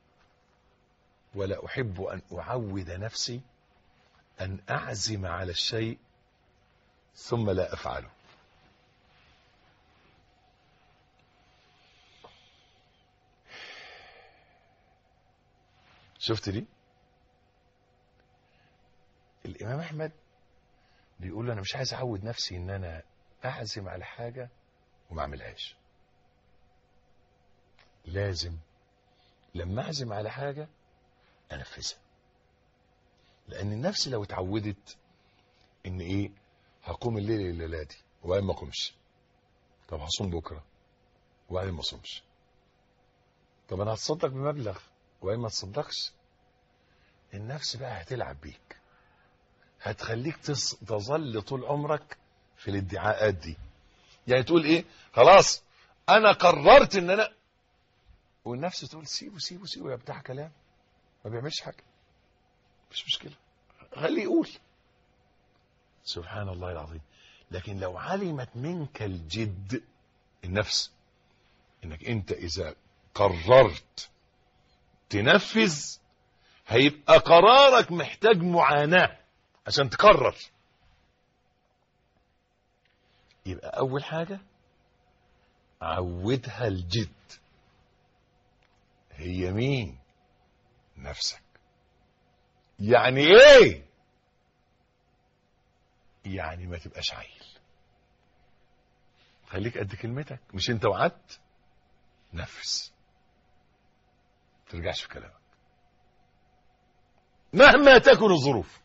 ولا أحب أن أعود نفسي أن أعزم على الشيء ثم لا أفعله شفت دي الامام احمد بيقول له انا مش عايز اعود نفسي ان انا اعزم على حاجه وما اعملهاش لازم لما اعزم على حاجه انفذها لان النفس لو اتعودت ان ايه هقوم الليل الليله دي وبعدين ما اقومش طب هصوم بكره وبعدين ما اصومش طب انا هتصدق بمبلغ وإما ما تصدقش النفس بقى هتلعب بيك هتخليك تص... تظل طول عمرك في الادعاءات دي يعني تقول ايه خلاص انا قررت ان انا والنفس تقول سيبه سيبه سيبه يا بتاع كلام ما بيعملش حاجه مش مشكله خليه يقول سبحان الله العظيم لكن لو علمت منك الجد النفس انك انت اذا قررت تنفذ هيبقى قرارك محتاج معاناة عشان تقرر يبقى أول حاجة عودها الجد هي مين نفسك يعني ايه يعني ما تبقاش عيل خليك قد كلمتك مش انت وعدت نفس ترجعش في كلامك مهما تكن الظروف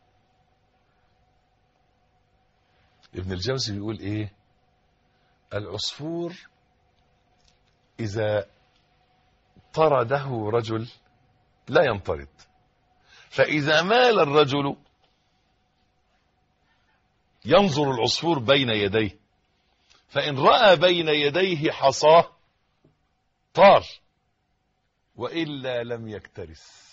ابن الجوزي بيقول ايه العصفور اذا طرده رجل لا ينطرد فاذا مال الرجل ينظر العصفور بين يديه فان راى بين يديه حصاه طار والا لم يكترث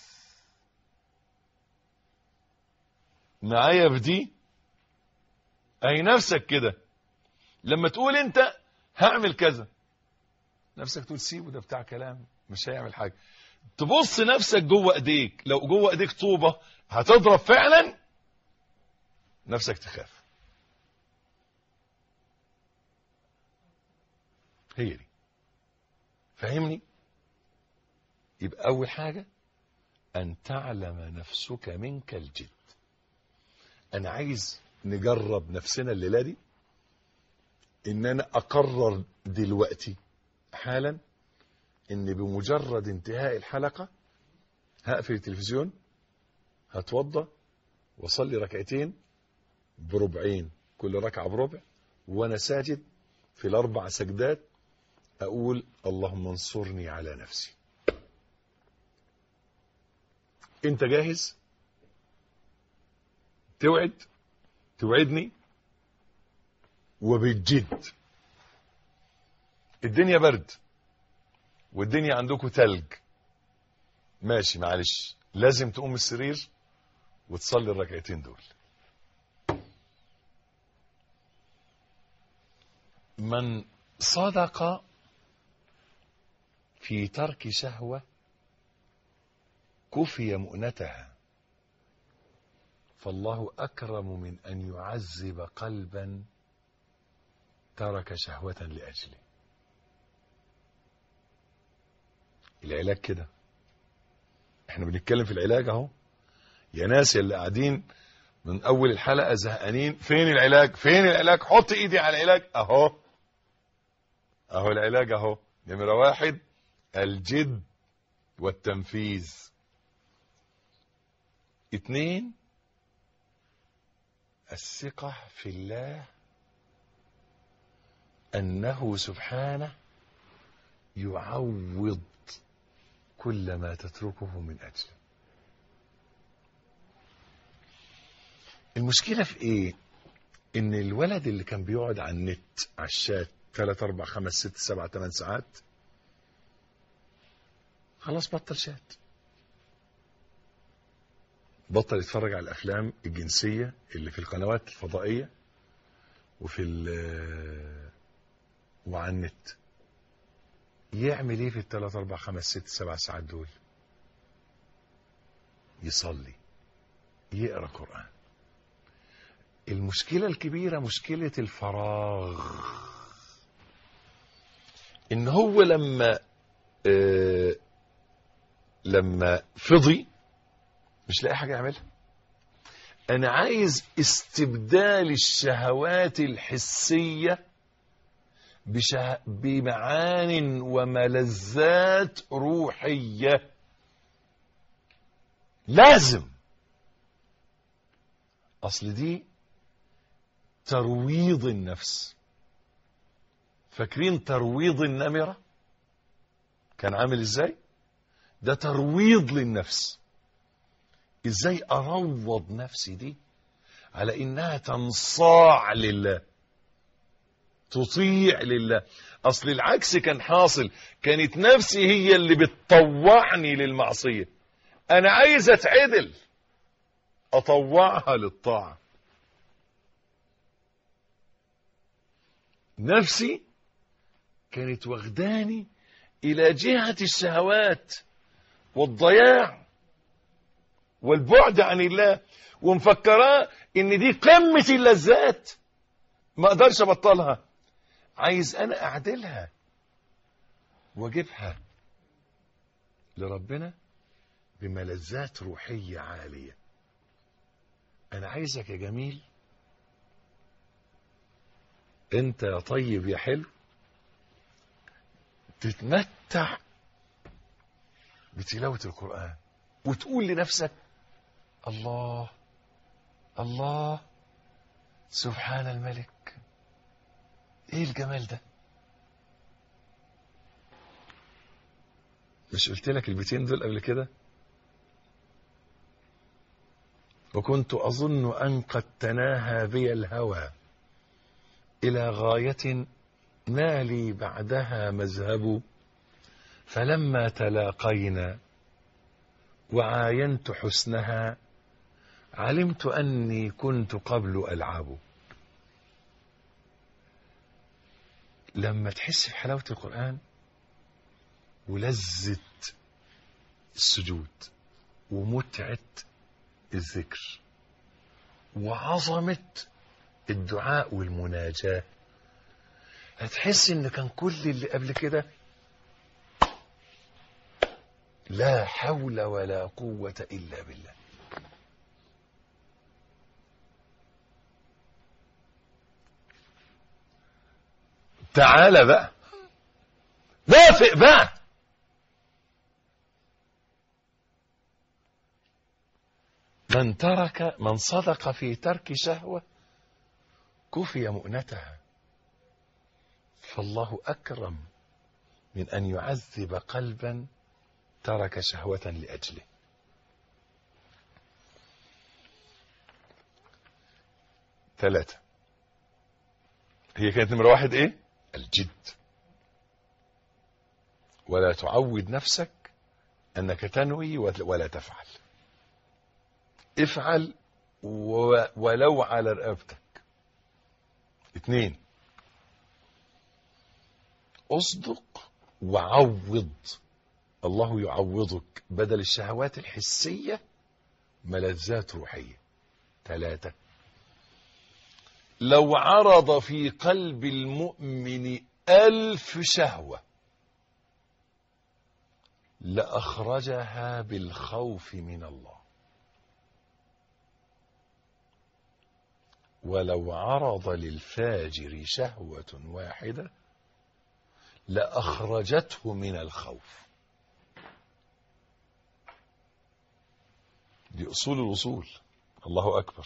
معايا في دي اي نفسك كده لما تقول انت هعمل كذا نفسك تقول سيبه ده بتاع كلام مش هيعمل حاجه تبص نفسك جوه ايديك لو جوه ايديك طوبه هتضرب فعلا نفسك تخاف هي دي فاهمني يبقى اول حاجه ان تعلم نفسك منك الجد انا عايز نجرب نفسنا الليله دي ان انا اقرر دلوقتي حالا ان بمجرد انتهاء الحلقه هقفل التلفزيون هتوضى واصلي ركعتين بربعين كل ركعه بربع وانا ساجد في الاربع سجدات اقول اللهم انصرني على نفسي انت جاهز توعد توعدني وبالجد الدنيا برد والدنيا عندكم تلج ماشي معلش لازم تقوم من السرير وتصلي الركعتين دول من صدق في ترك شهوة كفي مؤنتها فالله أكرم من أن يعذب قلبا ترك شهوة لأجله العلاج كده احنا بنتكلم في العلاج اهو يا ناس اللي قاعدين من اول الحلقة زهقانين فين العلاج فين العلاج حط ايدي على العلاج اهو اهو العلاج اهو نمرة واحد الجد والتنفيذ اتنين الثقة في الله أنه سبحانه يعوض كل ما تتركه من أجله المشكلة في إيه؟ إن الولد اللي كان بيقعد على النت على الشات 3 4 5 6 7 8 ساعات خلاص بطل شات بطل يتفرج على الافلام الجنسيه اللي في القنوات الفضائيه وفي ال وعلى النت يعمل ايه في الثلاث اربع خمس ست سبع ساعات دول يصلي يقرا قران المشكله الكبيره مشكله الفراغ ان هو لما آه لما فضي مش لاقي حاجه يعملها انا عايز استبدال الشهوات الحسيه بشه... بمعان وملذات روحيه لازم اصل دي ترويض النفس فاكرين ترويض النمره كان عامل ازاي ده ترويض للنفس ازاي اروض نفسي دي على انها تنصاع لله تطيع لله اصل العكس كان حاصل كانت نفسي هي اللي بتطوعني للمعصية انا عايز اتعدل اطوعها للطاعة نفسي كانت واخداني الى جهة الشهوات والضياع والبعد عن الله ومفكراه ان دي قمة اللذات ما اقدرش ابطلها عايز انا اعدلها واجيبها لربنا بملذات روحية عالية انا عايزك يا جميل انت يا طيب يا حلو تتمتع بتلاوة القرآن وتقول لنفسك الله الله سبحان الملك ايه الجمال ده مش قلت لك البيتين دول قبل كده وكنت أظن أن قد تناهى بي الهوى إلى غاية ما لي بعدها مذهب فلما تلاقينا وعاينت حسنها علمت أني كنت قبل ألعب لما تحس بحلاوة القرآن ولذة السجود ومتعة الذكر وعظمة الدعاء والمناجاة هتحس ان كان كل اللي قبل كده لا حول ولا قوة إلا بالله تعالى بقى وافق بقى من ترك من صدق في ترك شهوة كفي مؤنتها فالله أكرم من أن يعذب قلبا ترك شهوة لأجله ثلاثة هي كانت نمرة واحد ايه الجد ولا تعود نفسك انك تنوي ولا تفعل افعل و- ولو على رقبتك اثنين اصدق وعوض الله يعوضك بدل الشهوات الحسية ملذات روحية ثلاثة لو عرض في قلب المؤمن ألف شهوة لأخرجها بالخوف من الله ولو عرض للفاجر شهوة واحدة لأخرجته من الخوف دي أصول الوصول الله أكبر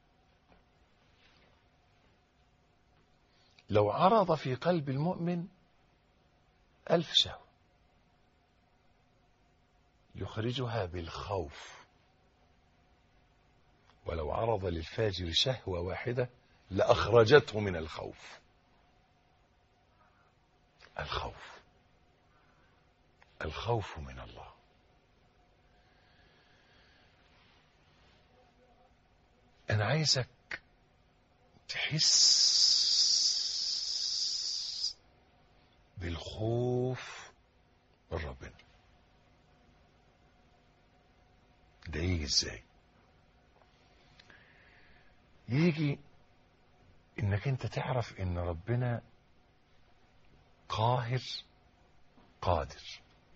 لو عرض في قلب المؤمن ألف شهوة يخرجها بالخوف ولو عرض للفاجر شهوة واحدة لأخرجته من الخوف الخوف الخوف من الله أنا عايزك تحس بالخوف من ربنا ده يجي ازاي يجي انك انت تعرف ان ربنا قاهر قادر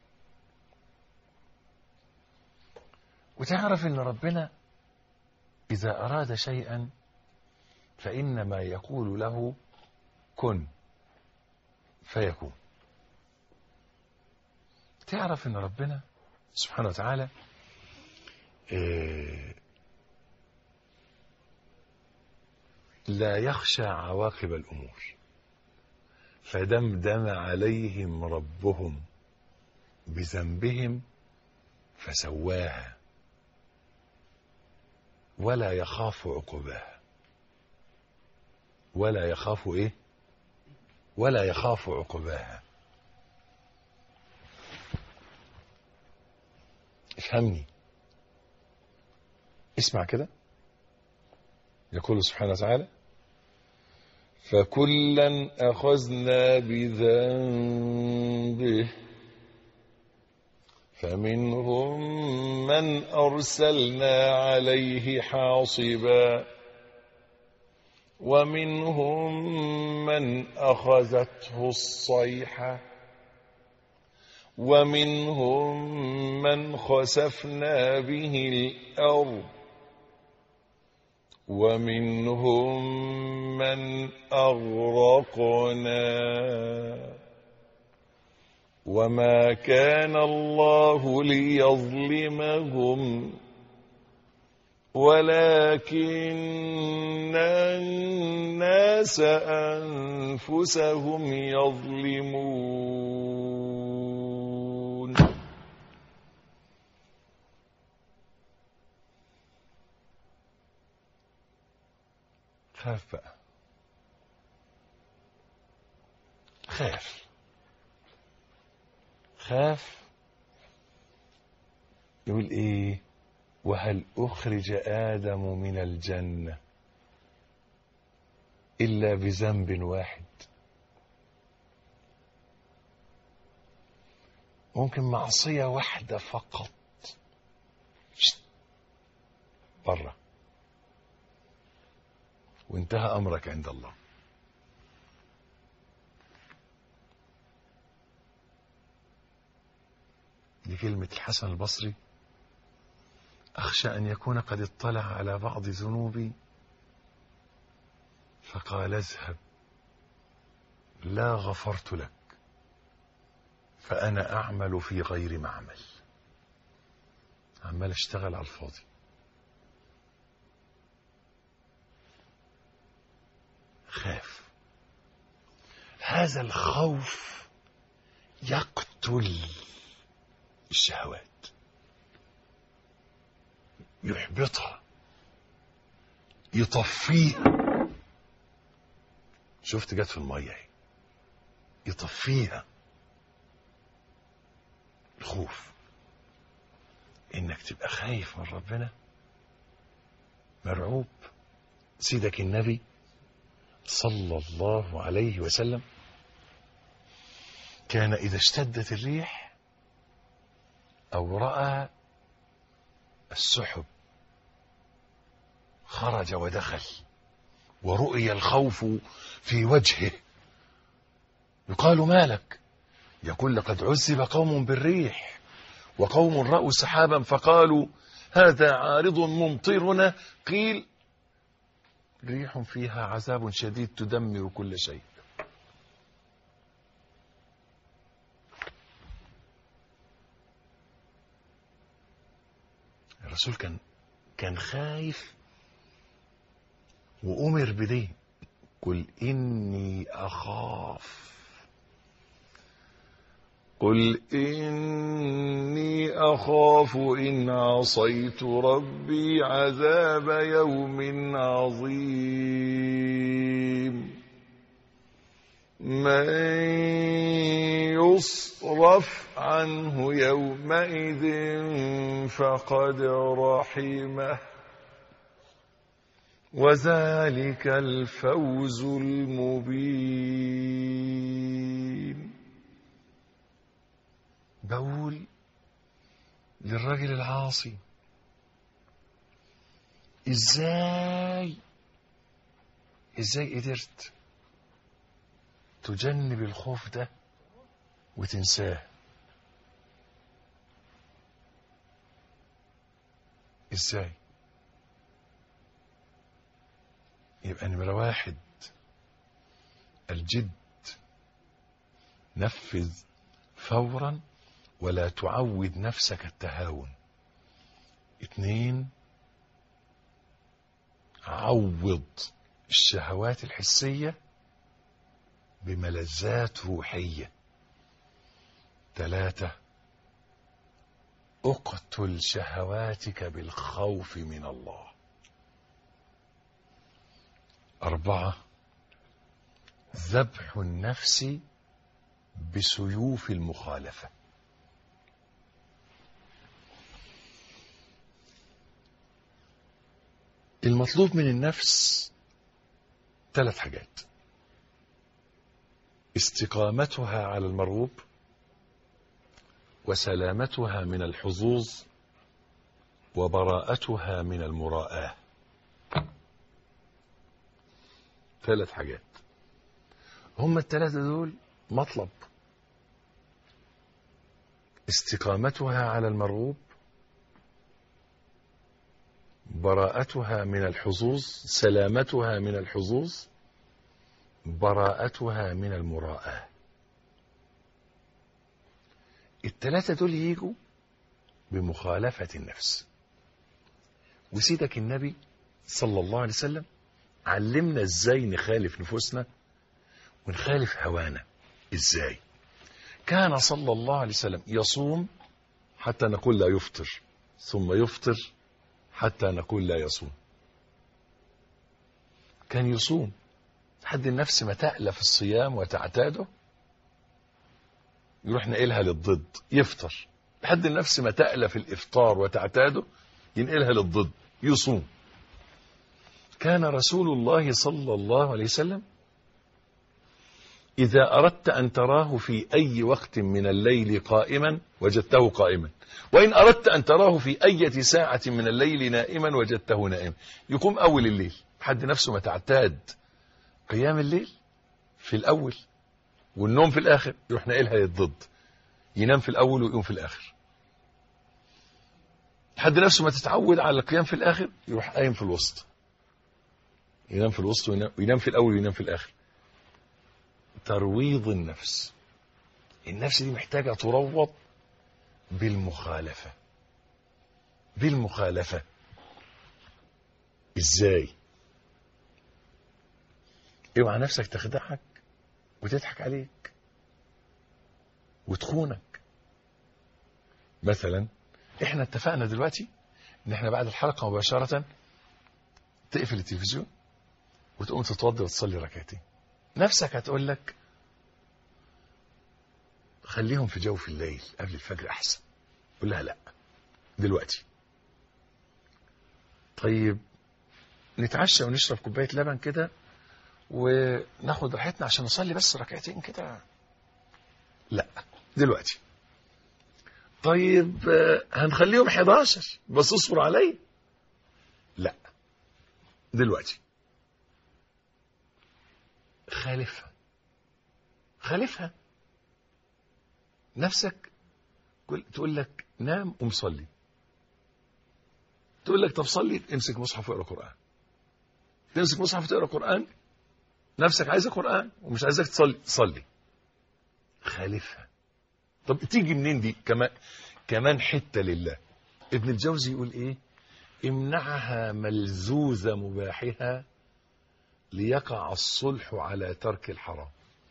وتعرف ان ربنا اذا اراد شيئا فانما يقول له كن فيكون تعرف ان ربنا سبحانه وتعالى آه، لا يخشى عواقب الامور فدمدم عليهم ربهم بذنبهم فسواها ولا يخاف عقباها ولا يخاف ايه ولا يخاف عقباها افهمني اسمع كده يقول سبحانه وتعالى فكلا أخذنا بذنبه فمنهم من أرسلنا عليه حاصبا ومنهم من أخذته الصيحة ومنهم من خسفنا به الأرض ومنهم من أغرقنا وما كان الله ليظلمهم ولكن الناس أنفسهم يظلمون خاف بقى خاف خاف يقول ايه وهل أخرج آدم من الجنة إلا بذنب واحد ممكن معصية واحدة فقط برا وانتهى أمرك عند الله دي كلمة الحسن البصري أخشى أن يكون قد اطلع على بعض ذنوبي فقال اذهب لا غفرت لك فأنا أعمل في غير معمل عمال اشتغل على الفاضي خاف هذا الخوف يقتل الشهوات يحبطها يطفيها شفت جت في الميه اهي يطفيها الخوف انك تبقى خايف من ربنا مرعوب سيدك النبي صلى الله عليه وسلم كان اذا اشتدت الريح او راى السحب خرج ودخل ورؤي الخوف في وجهه يقال ما لك يقول لقد عذب قوم بالريح وقوم رأوا سحابا فقالوا هذا عارض ممطرنا قيل ريح فيها عذاب شديد تدمر كل شيء الرسول كان كان خايف وأمر بديه قل إني أخاف قل إني أخاف إن عصيت ربي عذاب يوم عظيم من يصرف عنه يومئذ فقد رحمه وذلك الفوز المبين بقول للرجل العاصي ازاي ازاي قدرت تجنب الخوف ده وتنساه ازاي يبقى نمرة واحد الجد نفذ فورا ولا تعود نفسك التهاون اتنين عوض الشهوات الحسية بملذات روحية ثلاثة اقتل شهواتك بالخوف من الله أربعة ذبح النفس بسيوف المخالفة المطلوب من النفس ثلاث حاجات استقامتها على المرغوب وسلامتها من الحظوظ وبراءتها من المراءة ثلاث حاجات هم الثلاثة دول مطلب استقامتها على المرغوب براءتها من الحظوظ سلامتها من الحظوظ براءتها من المراءة الثلاثة دول يجوا بمخالفة النفس وسيدك النبي صلى الله عليه وسلم علمنا ازاي نخالف نفوسنا ونخالف هوانا ازاي كان صلى الله عليه وسلم يصوم حتى نقول لا يفطر ثم يفطر حتى نقول لا يصوم كان يصوم حد النفس ما تألف الصيام وتعتاده يروح نقلها للضد يفطر لحد النفس ما تألف الإفطار وتعتاده ينقلها للضد يصوم كان رسول الله صلى الله عليه وسلم إذا أردت أن تراه في أي وقت من الليل قائما وجدته قائما وإن أردت أن تراه في أي ساعة من الليل نائما وجدته نائما يقوم أول الليل حد نفسه ما تعتاد قيام الليل في الأول والنوم في الآخر يروح ناقلها للضد ينام في الأول ويقوم في الآخر حد نفسه ما تتعود على القيام في الآخر يروح قايم في الوسط ينام في الوسط وينام, وينام في الأول وينام في الآخر ترويض النفس النفس دي محتاجة تروض بالمخالفة بالمخالفة ازاي اوعى نفسك تخدعك وتضحك عليك وتخونك مثلا احنا اتفقنا دلوقتي ان احنا بعد الحلقة مباشرة تقفل التلفزيون وتقوم تتوضى وتصلي ركعتين نفسك هتقول لك خليهم في جوف الليل قبل الفجر احسن قول لها لا دلوقتي طيب نتعشى ونشرب كوبايه لبن كده وناخد راحتنا عشان نصلي بس ركعتين كده لا دلوقتي طيب هنخليهم 11 بس اصبر علي لا دلوقتي خالفها خالفها نفسك تقول لك نام قوم صلي تقول لك طب صلي امسك مصحف واقرا قران تمسك مصحف تقرا قران نفسك عايزه قران ومش عايزك تصلي صلي خالفها طب تيجي منين دي كمان كمان حته لله ابن الجوزي يقول ايه امنعها ملزوز مباحها ليقع الصلح على ترك الحرام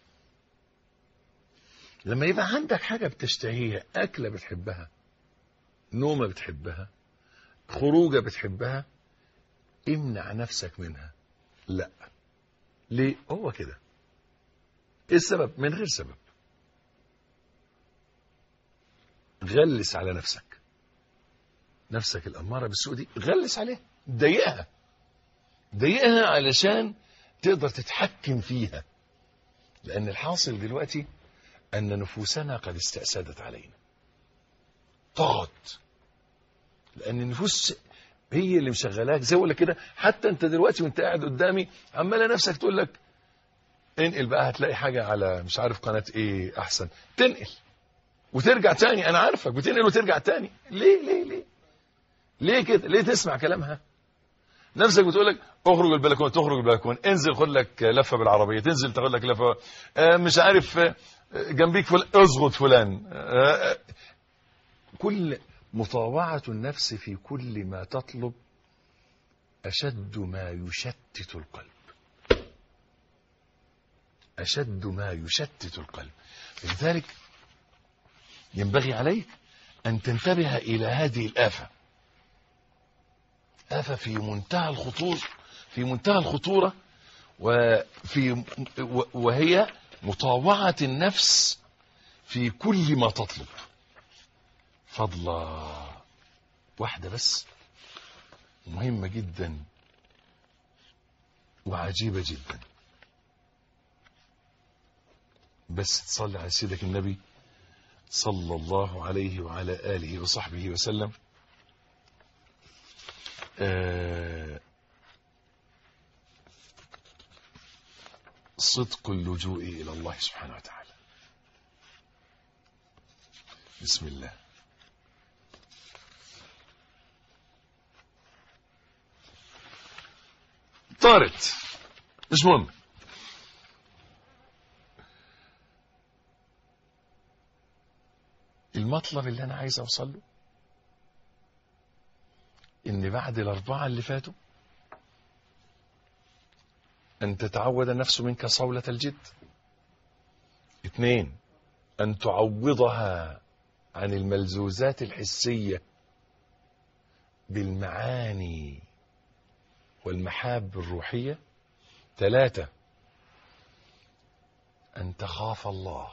لما يبقى عندك حاجة بتشتهيها أكلة بتحبها نومة بتحبها خروجة بتحبها امنع نفسك منها لا ليه هو كده ايه السبب من غير سبب غلس على نفسك نفسك الأمارة بالسوء دي غلس عليها ضايقها ضايقها علشان تقدر تتحكم فيها لأن الحاصل دلوقتي أن نفوسنا قد استأسدت علينا طغت لأن النفوس هي اللي مشغلاك زي ولا كده حتى أنت دلوقتي وأنت قاعد قدامي عمالة نفسك تقول لك انقل بقى هتلاقي حاجة على مش عارف قناة ايه أحسن تنقل وترجع تاني أنا عارفك بتنقل وترجع تاني ليه ليه ليه ليه كده ليه تسمع كلامها نفسك بتقول لك اخرج البلكونه تخرج البلكونه انزل خد لك لفه بالعربيه تنزل تاخد لك لفه آه مش عارف آه جنبيك فلان اصغط فلان آه كل مطاوعه النفس في كل ما تطلب اشد ما يشتت القلب اشد ما يشتت القلب لذلك ينبغي عليك ان تنتبه الى هذه الافه آفة في منتهى الخطورة في منتهى الخطورة وفي وهي مطاوعة النفس في كل ما تطلب فضلا واحدة بس مهمة جدا وعجيبة جدا بس تصلي على سيدك النبي صلى الله عليه وعلى آله وصحبه وسلم آه صدق اللجوء إلى الله سبحانه وتعالى بسم الله طارت مش مهم المطلب اللي انا عايز اوصل له ان بعد الاربعه اللي فاتوا ان تتعود النفس منك صولة الجد اثنين ان تعوضها عن الملزوزات الحسية بالمعاني والمحاب الروحية ثلاثة أن تخاف الله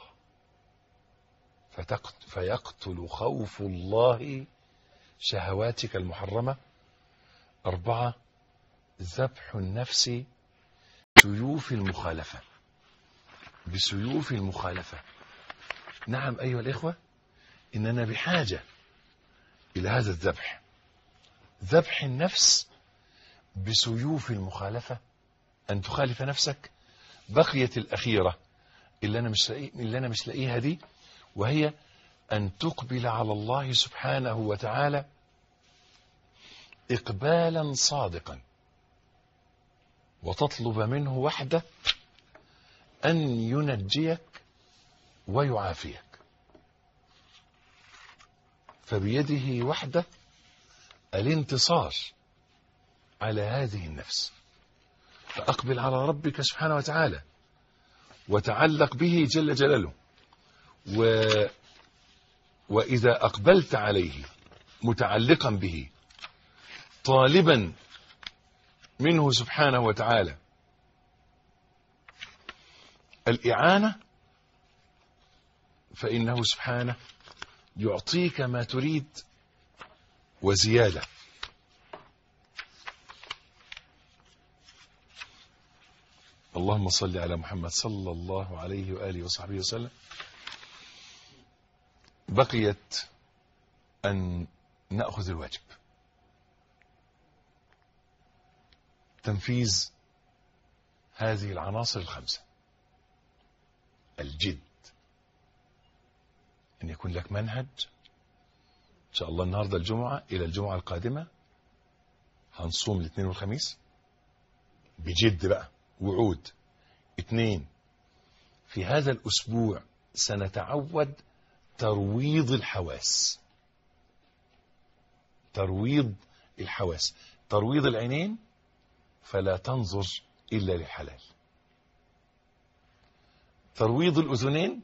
فتقت فيقتل خوف الله شهواتك المحرمة أربعة ذبح النفس سيوف المخالفة بسيوف المخالفة نعم أيها الإخوة إننا بحاجة إلى هذا الذبح ذبح النفس بسيوف المخالفة أن تخالف نفسك بقيت الأخيرة اللي أنا مش لاقي اللي أنا مش لاقيها دي وهي أن تقبل على الله سبحانه وتعالى إقبالا صادقا وتطلب منه وحده أن ينجيك ويعافيك فبيده وحده الانتصار على هذه النفس فأقبل على ربك سبحانه وتعالى وتعلق به جل جلاله و وإذا أقبلت عليه متعلقا به طالبا منه سبحانه وتعالى الإعانة فإنه سبحانه يعطيك ما تريد وزيادة اللهم صل على محمد صلى الله عليه وآله وصحبه وسلم بقيت أن نأخذ الواجب تنفيذ هذه العناصر الخمسة الجد أن يكون لك منهج إن شاء الله النهاردة الجمعة إلى الجمعة القادمة هنصوم الاثنين والخميس بجد بقى وعود اثنين في هذا الأسبوع سنتعود ترويض الحواس ترويض الحواس ترويض العينين فلا تنظر إلا للحلال ترويض الأذنين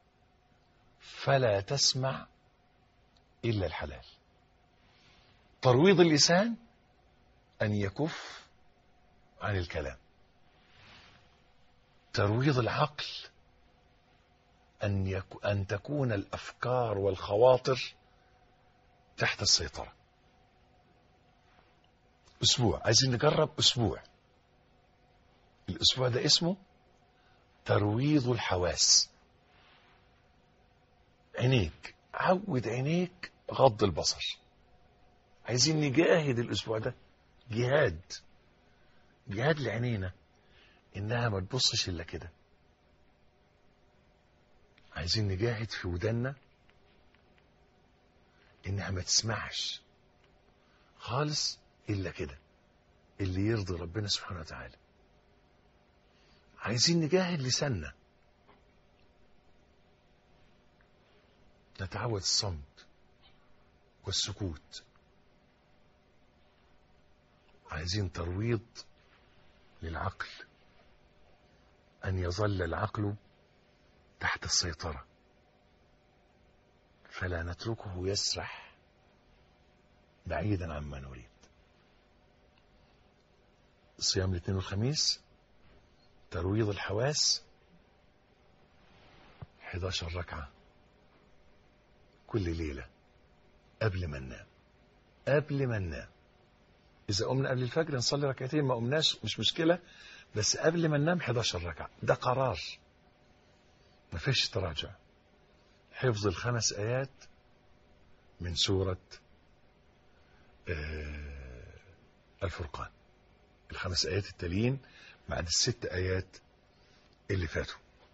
فلا تسمع إلا الحلال ترويض اللسان أن يكف عن الكلام ترويض العقل أن, يك... أن تكون الأفكار والخواطر تحت السيطرة أسبوع عايزين نجرب أسبوع الأسبوع ده اسمه ترويض الحواس عينيك عود عينيك غض البصر عايزين نجاهد الأسبوع ده جهاد جهاد لعينينا إنها ما تبصش إلا كده عايزين نجاهد في ودنا إنها ما تسمعش خالص إلا كده اللي يرضي ربنا سبحانه وتعالى عايزين نجاهد لساننا نتعود الصمت والسكوت عايزين ترويض للعقل أن يظل العقل تحت السيطرة فلا نتركه يسرح بعيدا عما نريد صيام الاثنين والخميس ترويض الحواس 11 ركعة كل ليلة قبل ما ننام قبل ما ننام إذا قمنا قبل الفجر نصلي ركعتين ما قمناش مش مشكلة بس قبل ما ننام 11 ركعة ده قرار ما فيش تراجع حفظ الخمس آيات من سورة آه الفرقان الخمس آيات التاليين بعد الست آيات اللي فاتوا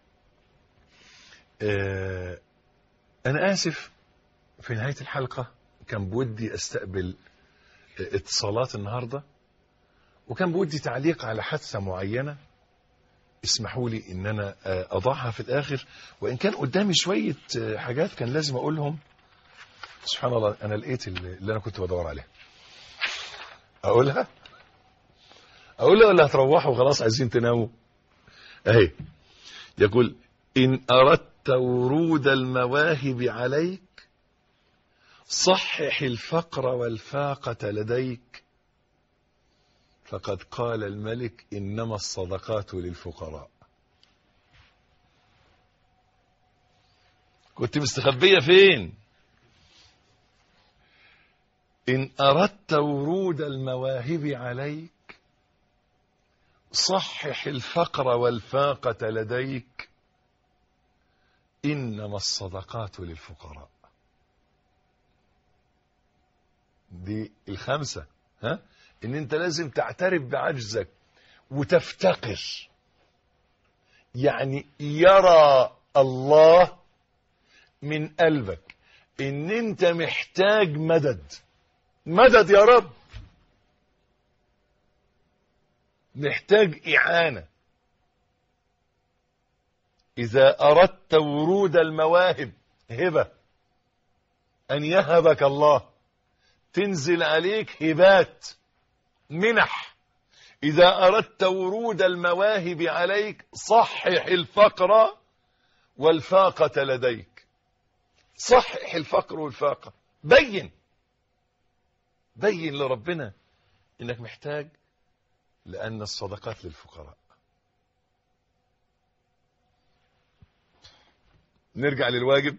آه انا اسف في نهايه الحلقه كان بودي استقبل اتصالات النهارده وكان بودي تعليق على حادثه معينه اسمحوا لي ان انا اضعها في الاخر وان كان قدامي شويه حاجات كان لازم اقولهم سبحان الله انا لقيت اللي انا كنت بدور عليها اقولها اقولها ولا هتروحوا خلاص عايزين تناموا اهي يقول ان اردت ورود المواهب عليك صحح الفقر والفاقة لديك فقد قال الملك إنما الصدقات للفقراء كنت مستخبية فين إن أردت ورود المواهب عليك صحح الفقر والفاقة لديك إنما الصدقات للفقراء دي الخمسة ها ان انت لازم تعترف بعجزك وتفتقر يعني يرى الله من قلبك ان انت محتاج مدد مدد يا رب محتاج اعانه اذا اردت ورود المواهب هبه ان يهبك الله تنزل عليك هبات منح إذا أردت ورود المواهب عليك صحح الفقر والفاقة لديك صحح الفقر والفاقة بين بين لربنا إنك محتاج لأن الصدقات للفقراء نرجع للواجب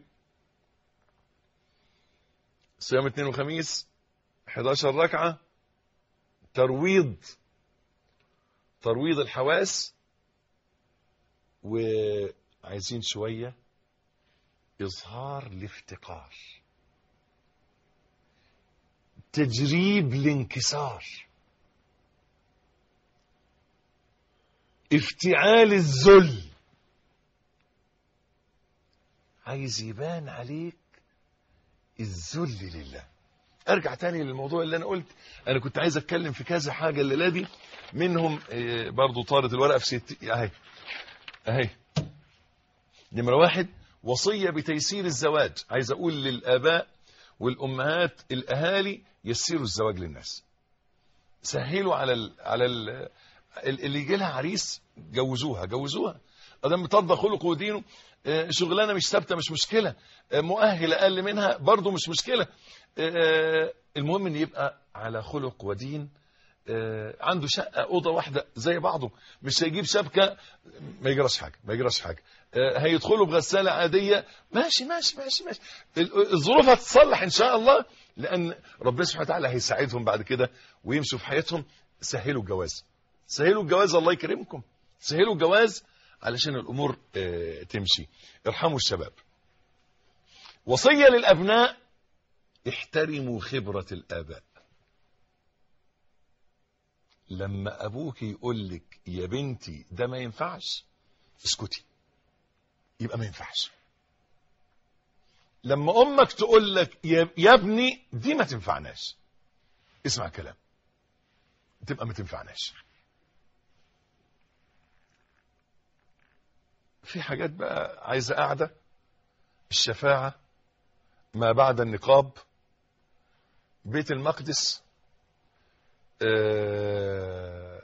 صيام اثنين وخميس 11 ركعة ترويض ترويض الحواس وعايزين شوية إظهار الافتقار تجريب الانكسار افتعال الذل عايز يبان عليك الذل لله ارجع تاني للموضوع اللي انا قلت انا كنت عايز اتكلم في كذا حاجه الليله دي منهم برضو طارت الورقه في ست اهي اهي نمره واحد وصيه بتيسير الزواج عايز اقول للاباء والامهات الاهالي يسروا الزواج للناس سهلوا على ال على ال اللي يجي لها عريس جوزوها جوزوها ادام بترضى خلقه ودينه شغلانه مش ثابته مش مشكله مؤهل اقل منها برضه مش مشكله المهم ان يبقى على خلق ودين عنده شقه اوضه واحده زي بعضه مش هيجيب شبكه ما يجراش حاجه ما يجراش حاجه هيدخلوا بغساله عاديه ماشي ماشي ماشي ماشي الظروف هتتصلح ان شاء الله لان ربنا سبحانه وتعالى هيساعدهم بعد كده ويمشوا في حياتهم سهلوا الجواز سهلوا الجواز الله يكرمكم سهلوا الجواز علشان الامور تمشي ارحموا الشباب وصيه للابناء احترموا خبره الاباء لما ابوك يقول لك يا بنتي ده ما ينفعش اسكتي يبقى ما ينفعش لما امك تقول لك يا ابني دي ما تنفعناش اسمع كلام تبقى ما تنفعناش في حاجات بقى عايزه قاعده الشفاعه ما بعد النقاب بيت المقدس آه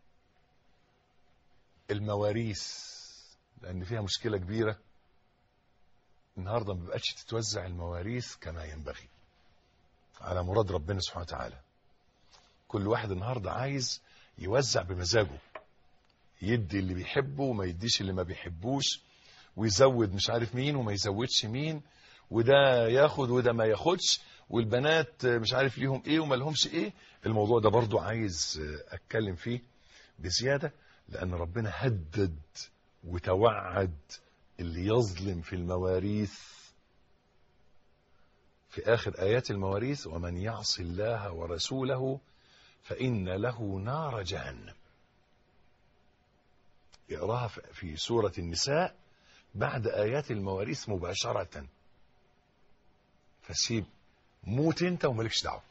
المواريث لان فيها مشكله كبيره النهارده ما بقتش تتوزع المواريث كما ينبغي على مراد ربنا سبحانه وتعالى كل واحد النهارده عايز يوزع بمزاجه يدي اللي بيحبه وما يديش اللي ما بيحبوش ويزود مش عارف مين وما يزودش مين وده ياخد وده ما ياخدش والبنات مش عارف ليهم ايه وما لهمش ايه الموضوع ده برضو عايز اتكلم فيه بزيادة لان ربنا هدد وتوعد اللي يظلم في المواريث في اخر ايات المواريث ومن يعص الله ورسوله فان له نار جهنم اقراها في سورة النساء بعد آيات المواريث مباشرة فسيب موت انت ومالكش دعوه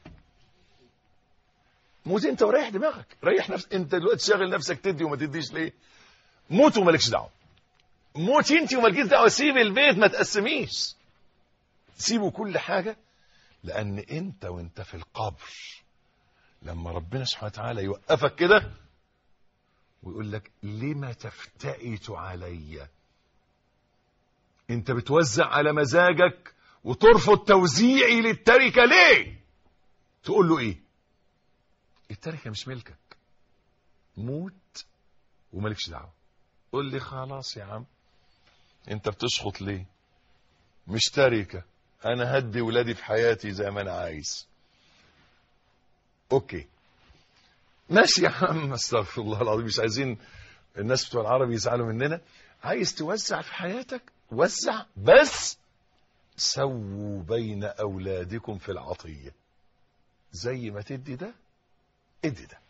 موت انت وريح دماغك ريح نفسك انت دلوقتي شاغل نفسك تدي وما تديش ليه موت ومالكش دعوه موت انت ومالكيش دعوه سيب البيت ما تقسميش سيبوا كل حاجه لان انت وانت في القبر لما ربنا سبحانه وتعالى يوقفك كده ويقول لك لما تفتئت علي انت بتوزع على مزاجك وترفض توزيعي للتركه ليه تقول له ايه التركه مش ملكك موت ومالكش دعوه قول لي خلاص يا عم انت بتشخط ليه مش تركه انا هدي ولادي في حياتي زي ما انا عايز اوكي ماشي يا عم استغفر الله العظيم مش عايزين الناس بتوع العربي يزعلوا مننا عايز توزع في حياتك وزع بس سووا بين اولادكم في العطيه زي ما تدي ده ادي ده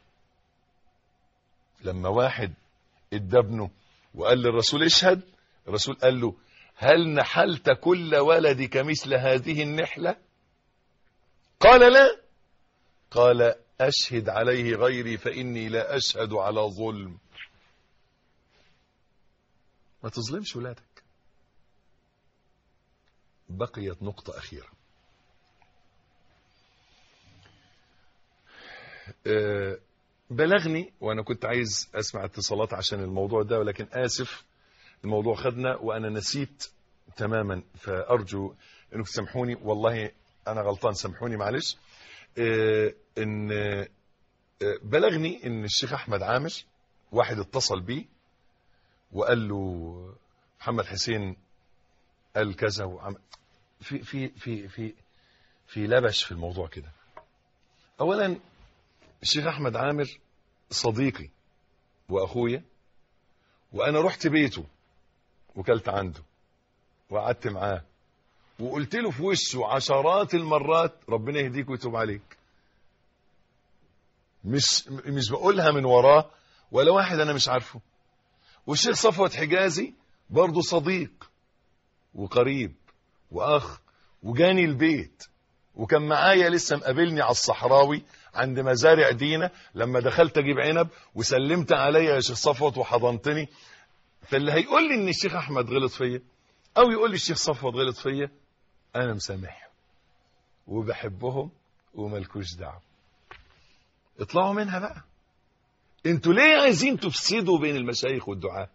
لما واحد ادى ابنه وقال للرسول اشهد الرسول قال له هل نحلت كل ولدك مثل هذه النحله قال لا قال اشهد عليه غيري فاني لا اشهد على ظلم ما تظلمش ولادك بقيت نقطة أخيرة أه بلغني وأنا كنت عايز أسمع اتصالات عشان الموضوع ده ولكن آسف الموضوع خدنا وأنا نسيت تماما فأرجو أنكم تسامحوني والله أنا غلطان سامحوني معلش أه إن أه بلغني إن الشيخ أحمد عامر واحد اتصل بيه وقال له محمد حسين قال كذا وعمل في في في في في لبش في الموضوع كده اولا الشيخ احمد عامر صديقي واخويا وانا رحت بيته وكلت عنده وقعدت معاه وقلت له في وشه عشرات المرات ربنا يهديك ويتوب عليك مش مش بقولها من وراه ولا واحد انا مش عارفه والشيخ صفوت حجازي برضه صديق وقريب واخ وجاني البيت وكان معايا لسه مقابلني على الصحراوي عند مزارع دينا لما دخلت اجيب عنب وسلمت عليا يا شيخ صفوت وحضنتني فاللي هيقول لي ان الشيخ احمد غلط فيا او يقول لي الشيخ صفوت غلط فيا انا مسامحهم وبحبهم وملكوش دعوه اطلعوا منها بقى انتوا ليه عايزين تفسدوا بين المشايخ والدعاه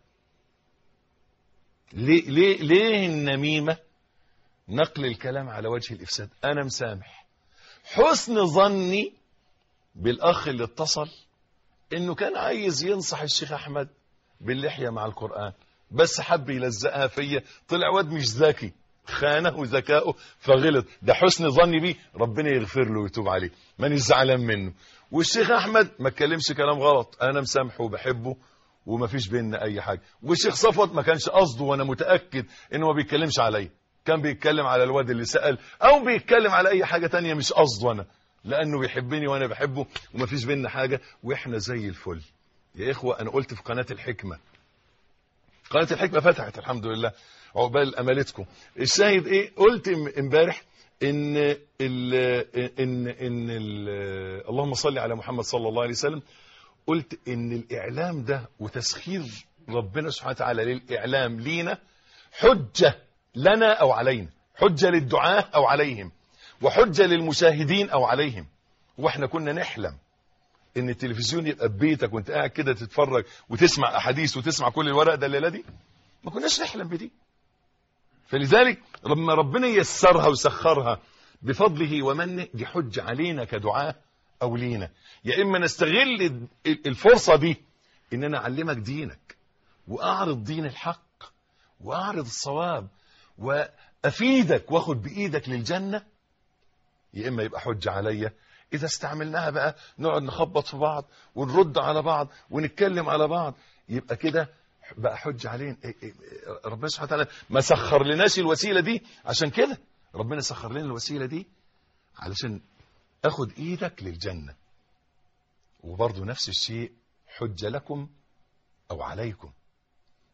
ليه ليه ليه النميمه نقل الكلام على وجه الافساد انا مسامح حسن ظني بالاخ اللي اتصل انه كان عايز ينصح الشيخ احمد باللحيه مع القران بس حب يلزقها فيا طلع واد مش ذكي خانه ذكائه فغلط ده حسن ظني بيه ربنا يغفر له ويتوب عليه مانيش زعلان منه والشيخ احمد ما اتكلمش كلام غلط انا مسامحه وبحبه وما فيش بيننا اي حاجه والشيخ صفوت ما كانش قصده وانا متاكد انه ما بيتكلمش عليا كان بيتكلم على الواد اللي سال او بيتكلم على اي حاجه تانية مش قصده انا لانه بيحبني وانا بحبه وما فيش بيننا حاجه واحنا زي الفل يا اخوه انا قلت في قناه الحكمه قناه الحكمه فتحت الحمد لله عقبال امالتكم الشاهد ايه قلت امبارح ان ال ان ان ال اللهم صل على محمد صلى الله عليه وسلم قلت ان الاعلام ده وتسخير ربنا سبحانه وتعالى للاعلام لينا حجه لنا او علينا حجه للدعاه او عليهم وحجه للمشاهدين او عليهم واحنا كنا نحلم ان التلفزيون يبقى ببيتك وانت قاعد كده تتفرج وتسمع احاديث وتسمع كل الورق ده الليله دي ما كناش نحلم بدي فلذلك لما ربنا يسرها وسخرها بفضله ومنه دي حجه علينا كدعاه او لينا يا اما نستغل الفرصه دي ان انا اعلمك دينك واعرض دين الحق واعرض الصواب وافيدك واخد بايدك للجنه يا اما يبقى حجه عليا اذا استعملناها بقى نقعد نخبط في بعض ونرد على بعض ونتكلم على بعض يبقى كده بقى حجه علينا ربنا سبحانه وتعالى ما سخر لناش الوسيله دي عشان كده ربنا سخر لنا الوسيله دي علشان اخد ايدك للجنه وبرضه نفس الشيء حجه لكم او عليكم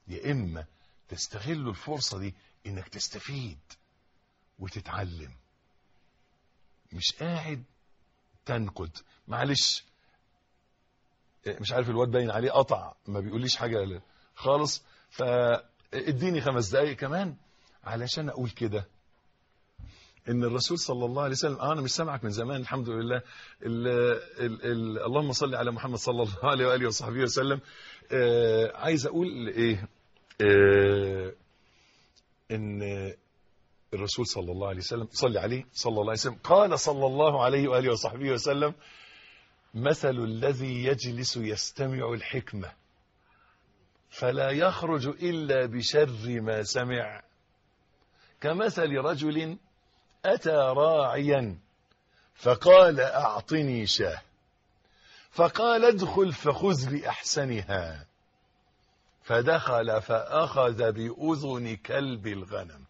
يا اما تستغل الفرصه دي انك تستفيد وتتعلم مش قاعد تنقد معلش مش عارف الواد باين عليه قطع ما بيقوليش حاجه خالص فاديني خمس دقايق كمان علشان اقول كده ان الرسول صلى الله عليه وسلم آه انا مش سامعك من زمان الحمد لله ال ال ال اللهم صل على محمد صلى الله عليه واله وصحبه وسلم آه عايز اقول ايه آه ان الرسول صلى الله عليه وسلم صلي عليه صلى الله عليه وسلم قال صلى الله عليه واله وصحبه وسلم مثل الذي يجلس يستمع الحكمه فلا يخرج الا بشر ما سمع كمثل رجل أتى راعيا فقال أعطني شاه فقال ادخل فخذ بأحسنها فدخل فأخذ بأذن كلب الغنم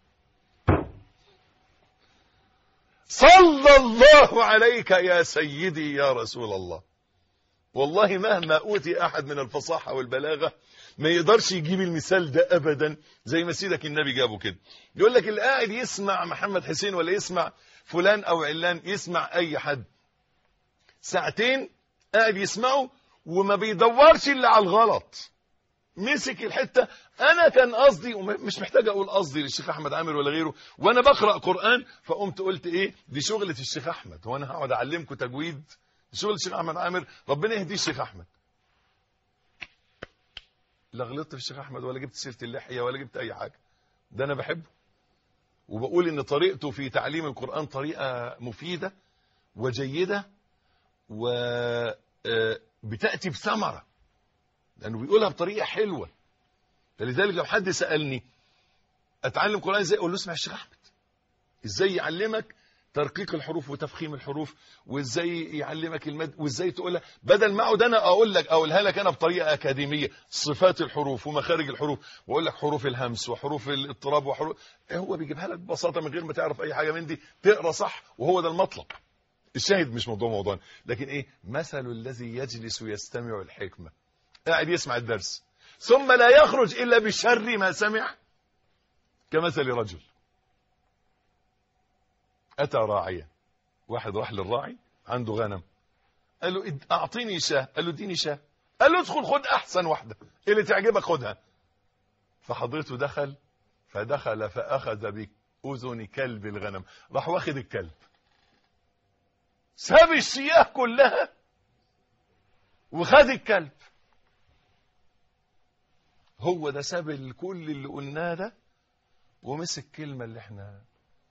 صلى الله عليك يا سيدي يا رسول الله والله مهما أوتي أحد من الفصاحة والبلاغة ما يقدرش يجيب المثال ده ابدا زي ما سيدك النبي جابه كده يقول لك اللي قاعد يسمع محمد حسين ولا يسمع فلان او علان يسمع اي حد ساعتين قاعد يسمعه وما بيدورش الا على الغلط مسك الحته انا كان قصدي ومش محتاج اقول قصدي للشيخ احمد عامر ولا غيره وانا بقرا قران فقمت قلت ايه دي شغله الشيخ احمد وانا هقعد اعلمكم تجويد شغل الشيخ احمد عامر ربنا يهديه الشيخ احمد لا غلطت في الشيخ احمد ولا جبت سيره اللحيه ولا جبت اي حاجه ده انا بحبه وبقول ان طريقته في تعليم القران طريقه مفيده وجيده وبتاتي بثمره لانه بيقولها بطريقه حلوه فلذلك لو حد سالني اتعلم قران ازاي اقول له اسمع الشيخ احمد ازاي يعلمك ترقيق الحروف وتفخيم الحروف وازاي يعلمك المد وازاي تقولها بدل ما اقعد انا اقول لك اقولها لك انا بطريقه اكاديميه صفات الحروف ومخارج الحروف واقول لك حروف الهمس وحروف الاضطراب وحروف هو بيجيبها لك ببساطه من غير ما تعرف اي حاجه من دي تقرا صح وهو ده المطلب الشاهد مش موضوع موضوع لكن ايه مثل الذي يجلس يستمع الحكمه قاعد يسمع الدرس ثم لا يخرج الا بشر ما سمع كمثل رجل أتى راعيا واحد راح للراعي عنده غنم قال له أعطيني شاه قال له اديني شاه قال له ادخل خد أحسن واحدة اللي تعجبك خدها فحضرته دخل فدخل فأخذ بأذن كلب الغنم راح واخد الكلب ساب الشياه كلها وخد الكلب هو ده ساب كل اللي قلناه ده ومسك كلمة اللي احنا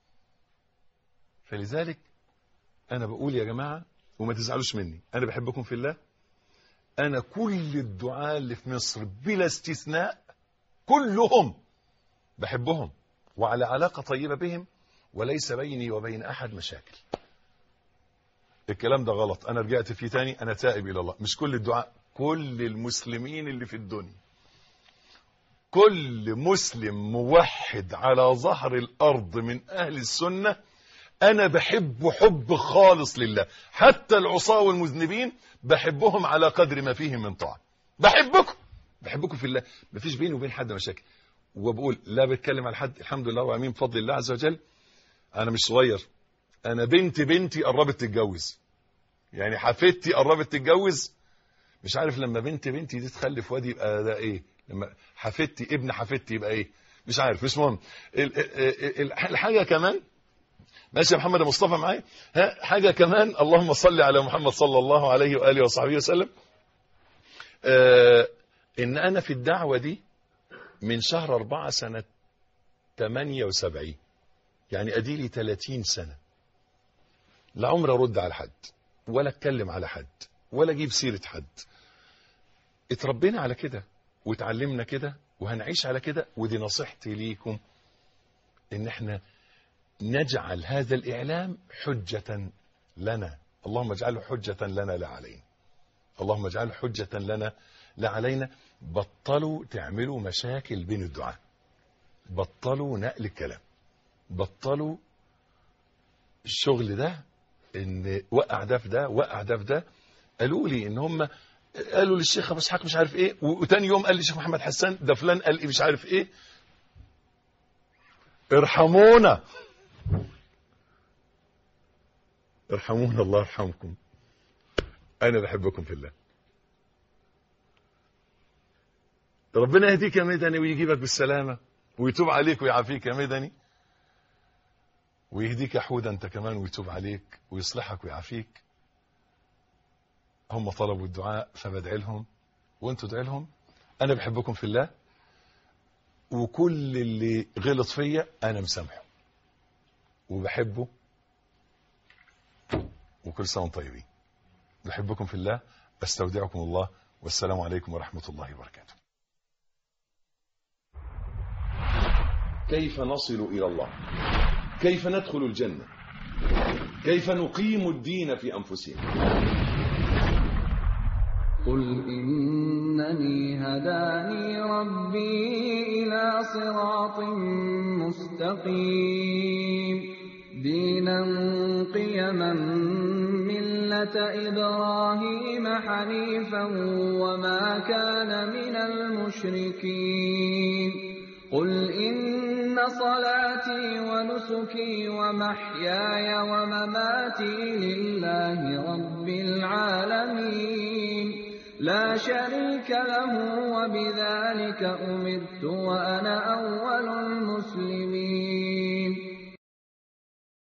فلذلك انا بقول يا جماعه وما تزعلوش مني انا بحبكم في الله انا كل الدعاة اللي في مصر بلا استثناء كلهم بحبهم وعلى علاقه طيبه بهم وليس بيني وبين احد مشاكل الكلام ده غلط انا رجعت فيه تاني انا تائب الى الله مش كل الدعاء كل المسلمين اللي في الدنيا كل مسلم موحد على ظهر الارض من اهل السنه انا بحب حب خالص لله حتى العصاة والمذنبين بحبهم على قدر ما فيهم من طاعه بحبكم بحبكم في الله مفيش بيني وبين حد مشاكل وبقول لا بتكلم على حد الحمد لله وامين بفضل الله عز وجل انا مش صغير انا بنت بنتي قربت تتجوز يعني حفيدتي قربت تتجوز مش عارف لما بنت بنتي دي تخلف وادي يبقى ده ايه لما حفيدتي ابن حفيدتي يبقى ايه مش عارف مش مهم الحاجه كمان ماشي يا محمد مصطفى معايا ها حاجه كمان اللهم صل على محمد صلى الله عليه واله وصحبه وسلم آه ان انا في الدعوه دي من شهر أربعة سنه 78 يعني اديلي 30 سنه لا عمري ارد على حد ولا اتكلم على حد ولا اجيب سيره حد اتربينا على كده واتعلمنا كده وهنعيش على كده ودي نصيحتي ليكم ان احنا نجعل هذا الإعلام حجة لنا اللهم اجعله حجة لنا لا علينا اللهم اجعله حجة لنا لا علينا بطلوا تعملوا مشاكل بين الدعاء بطلوا نقل الكلام بطلوا الشغل ده ان وقع ده في ده وقع ده في ده قالوا لي ان هم قالوا للشيخ ابو اسحاق مش عارف ايه وتاني يوم قال للشيخ محمد حسان ده فلان قال ايه مش عارف ايه ارحمونا ارحمونا الله يرحمكم انا بحبكم في الله ربنا يهديك يا مدني ويجيبك بالسلامه ويتوب عليك ويعافيك يا مدني ويهديك يا حود انت كمان ويتوب عليك ويصلحك ويعافيك هم طلبوا الدعاء فبدعي لهم وانتوا ادعي لهم انا بحبكم في الله وكل اللي غلط فيا انا مسامحه وبحبه وكل سنه وانتم طيبين بحبكم في الله استودعكم الله والسلام عليكم ورحمه الله وبركاته كيف نصل الى الله كيف ندخل الجنه كيف نقيم الدين في انفسنا قل إنني هداني ربي إلى صراط مستقيم دينا قيما ملة إبراهيم حنيفا وما كان من المشركين قل إن صلاتي ونسكي ومحياي ومماتي لله رب العالمين لا شريك له وبذلك أمرت وأنا أول المسلمين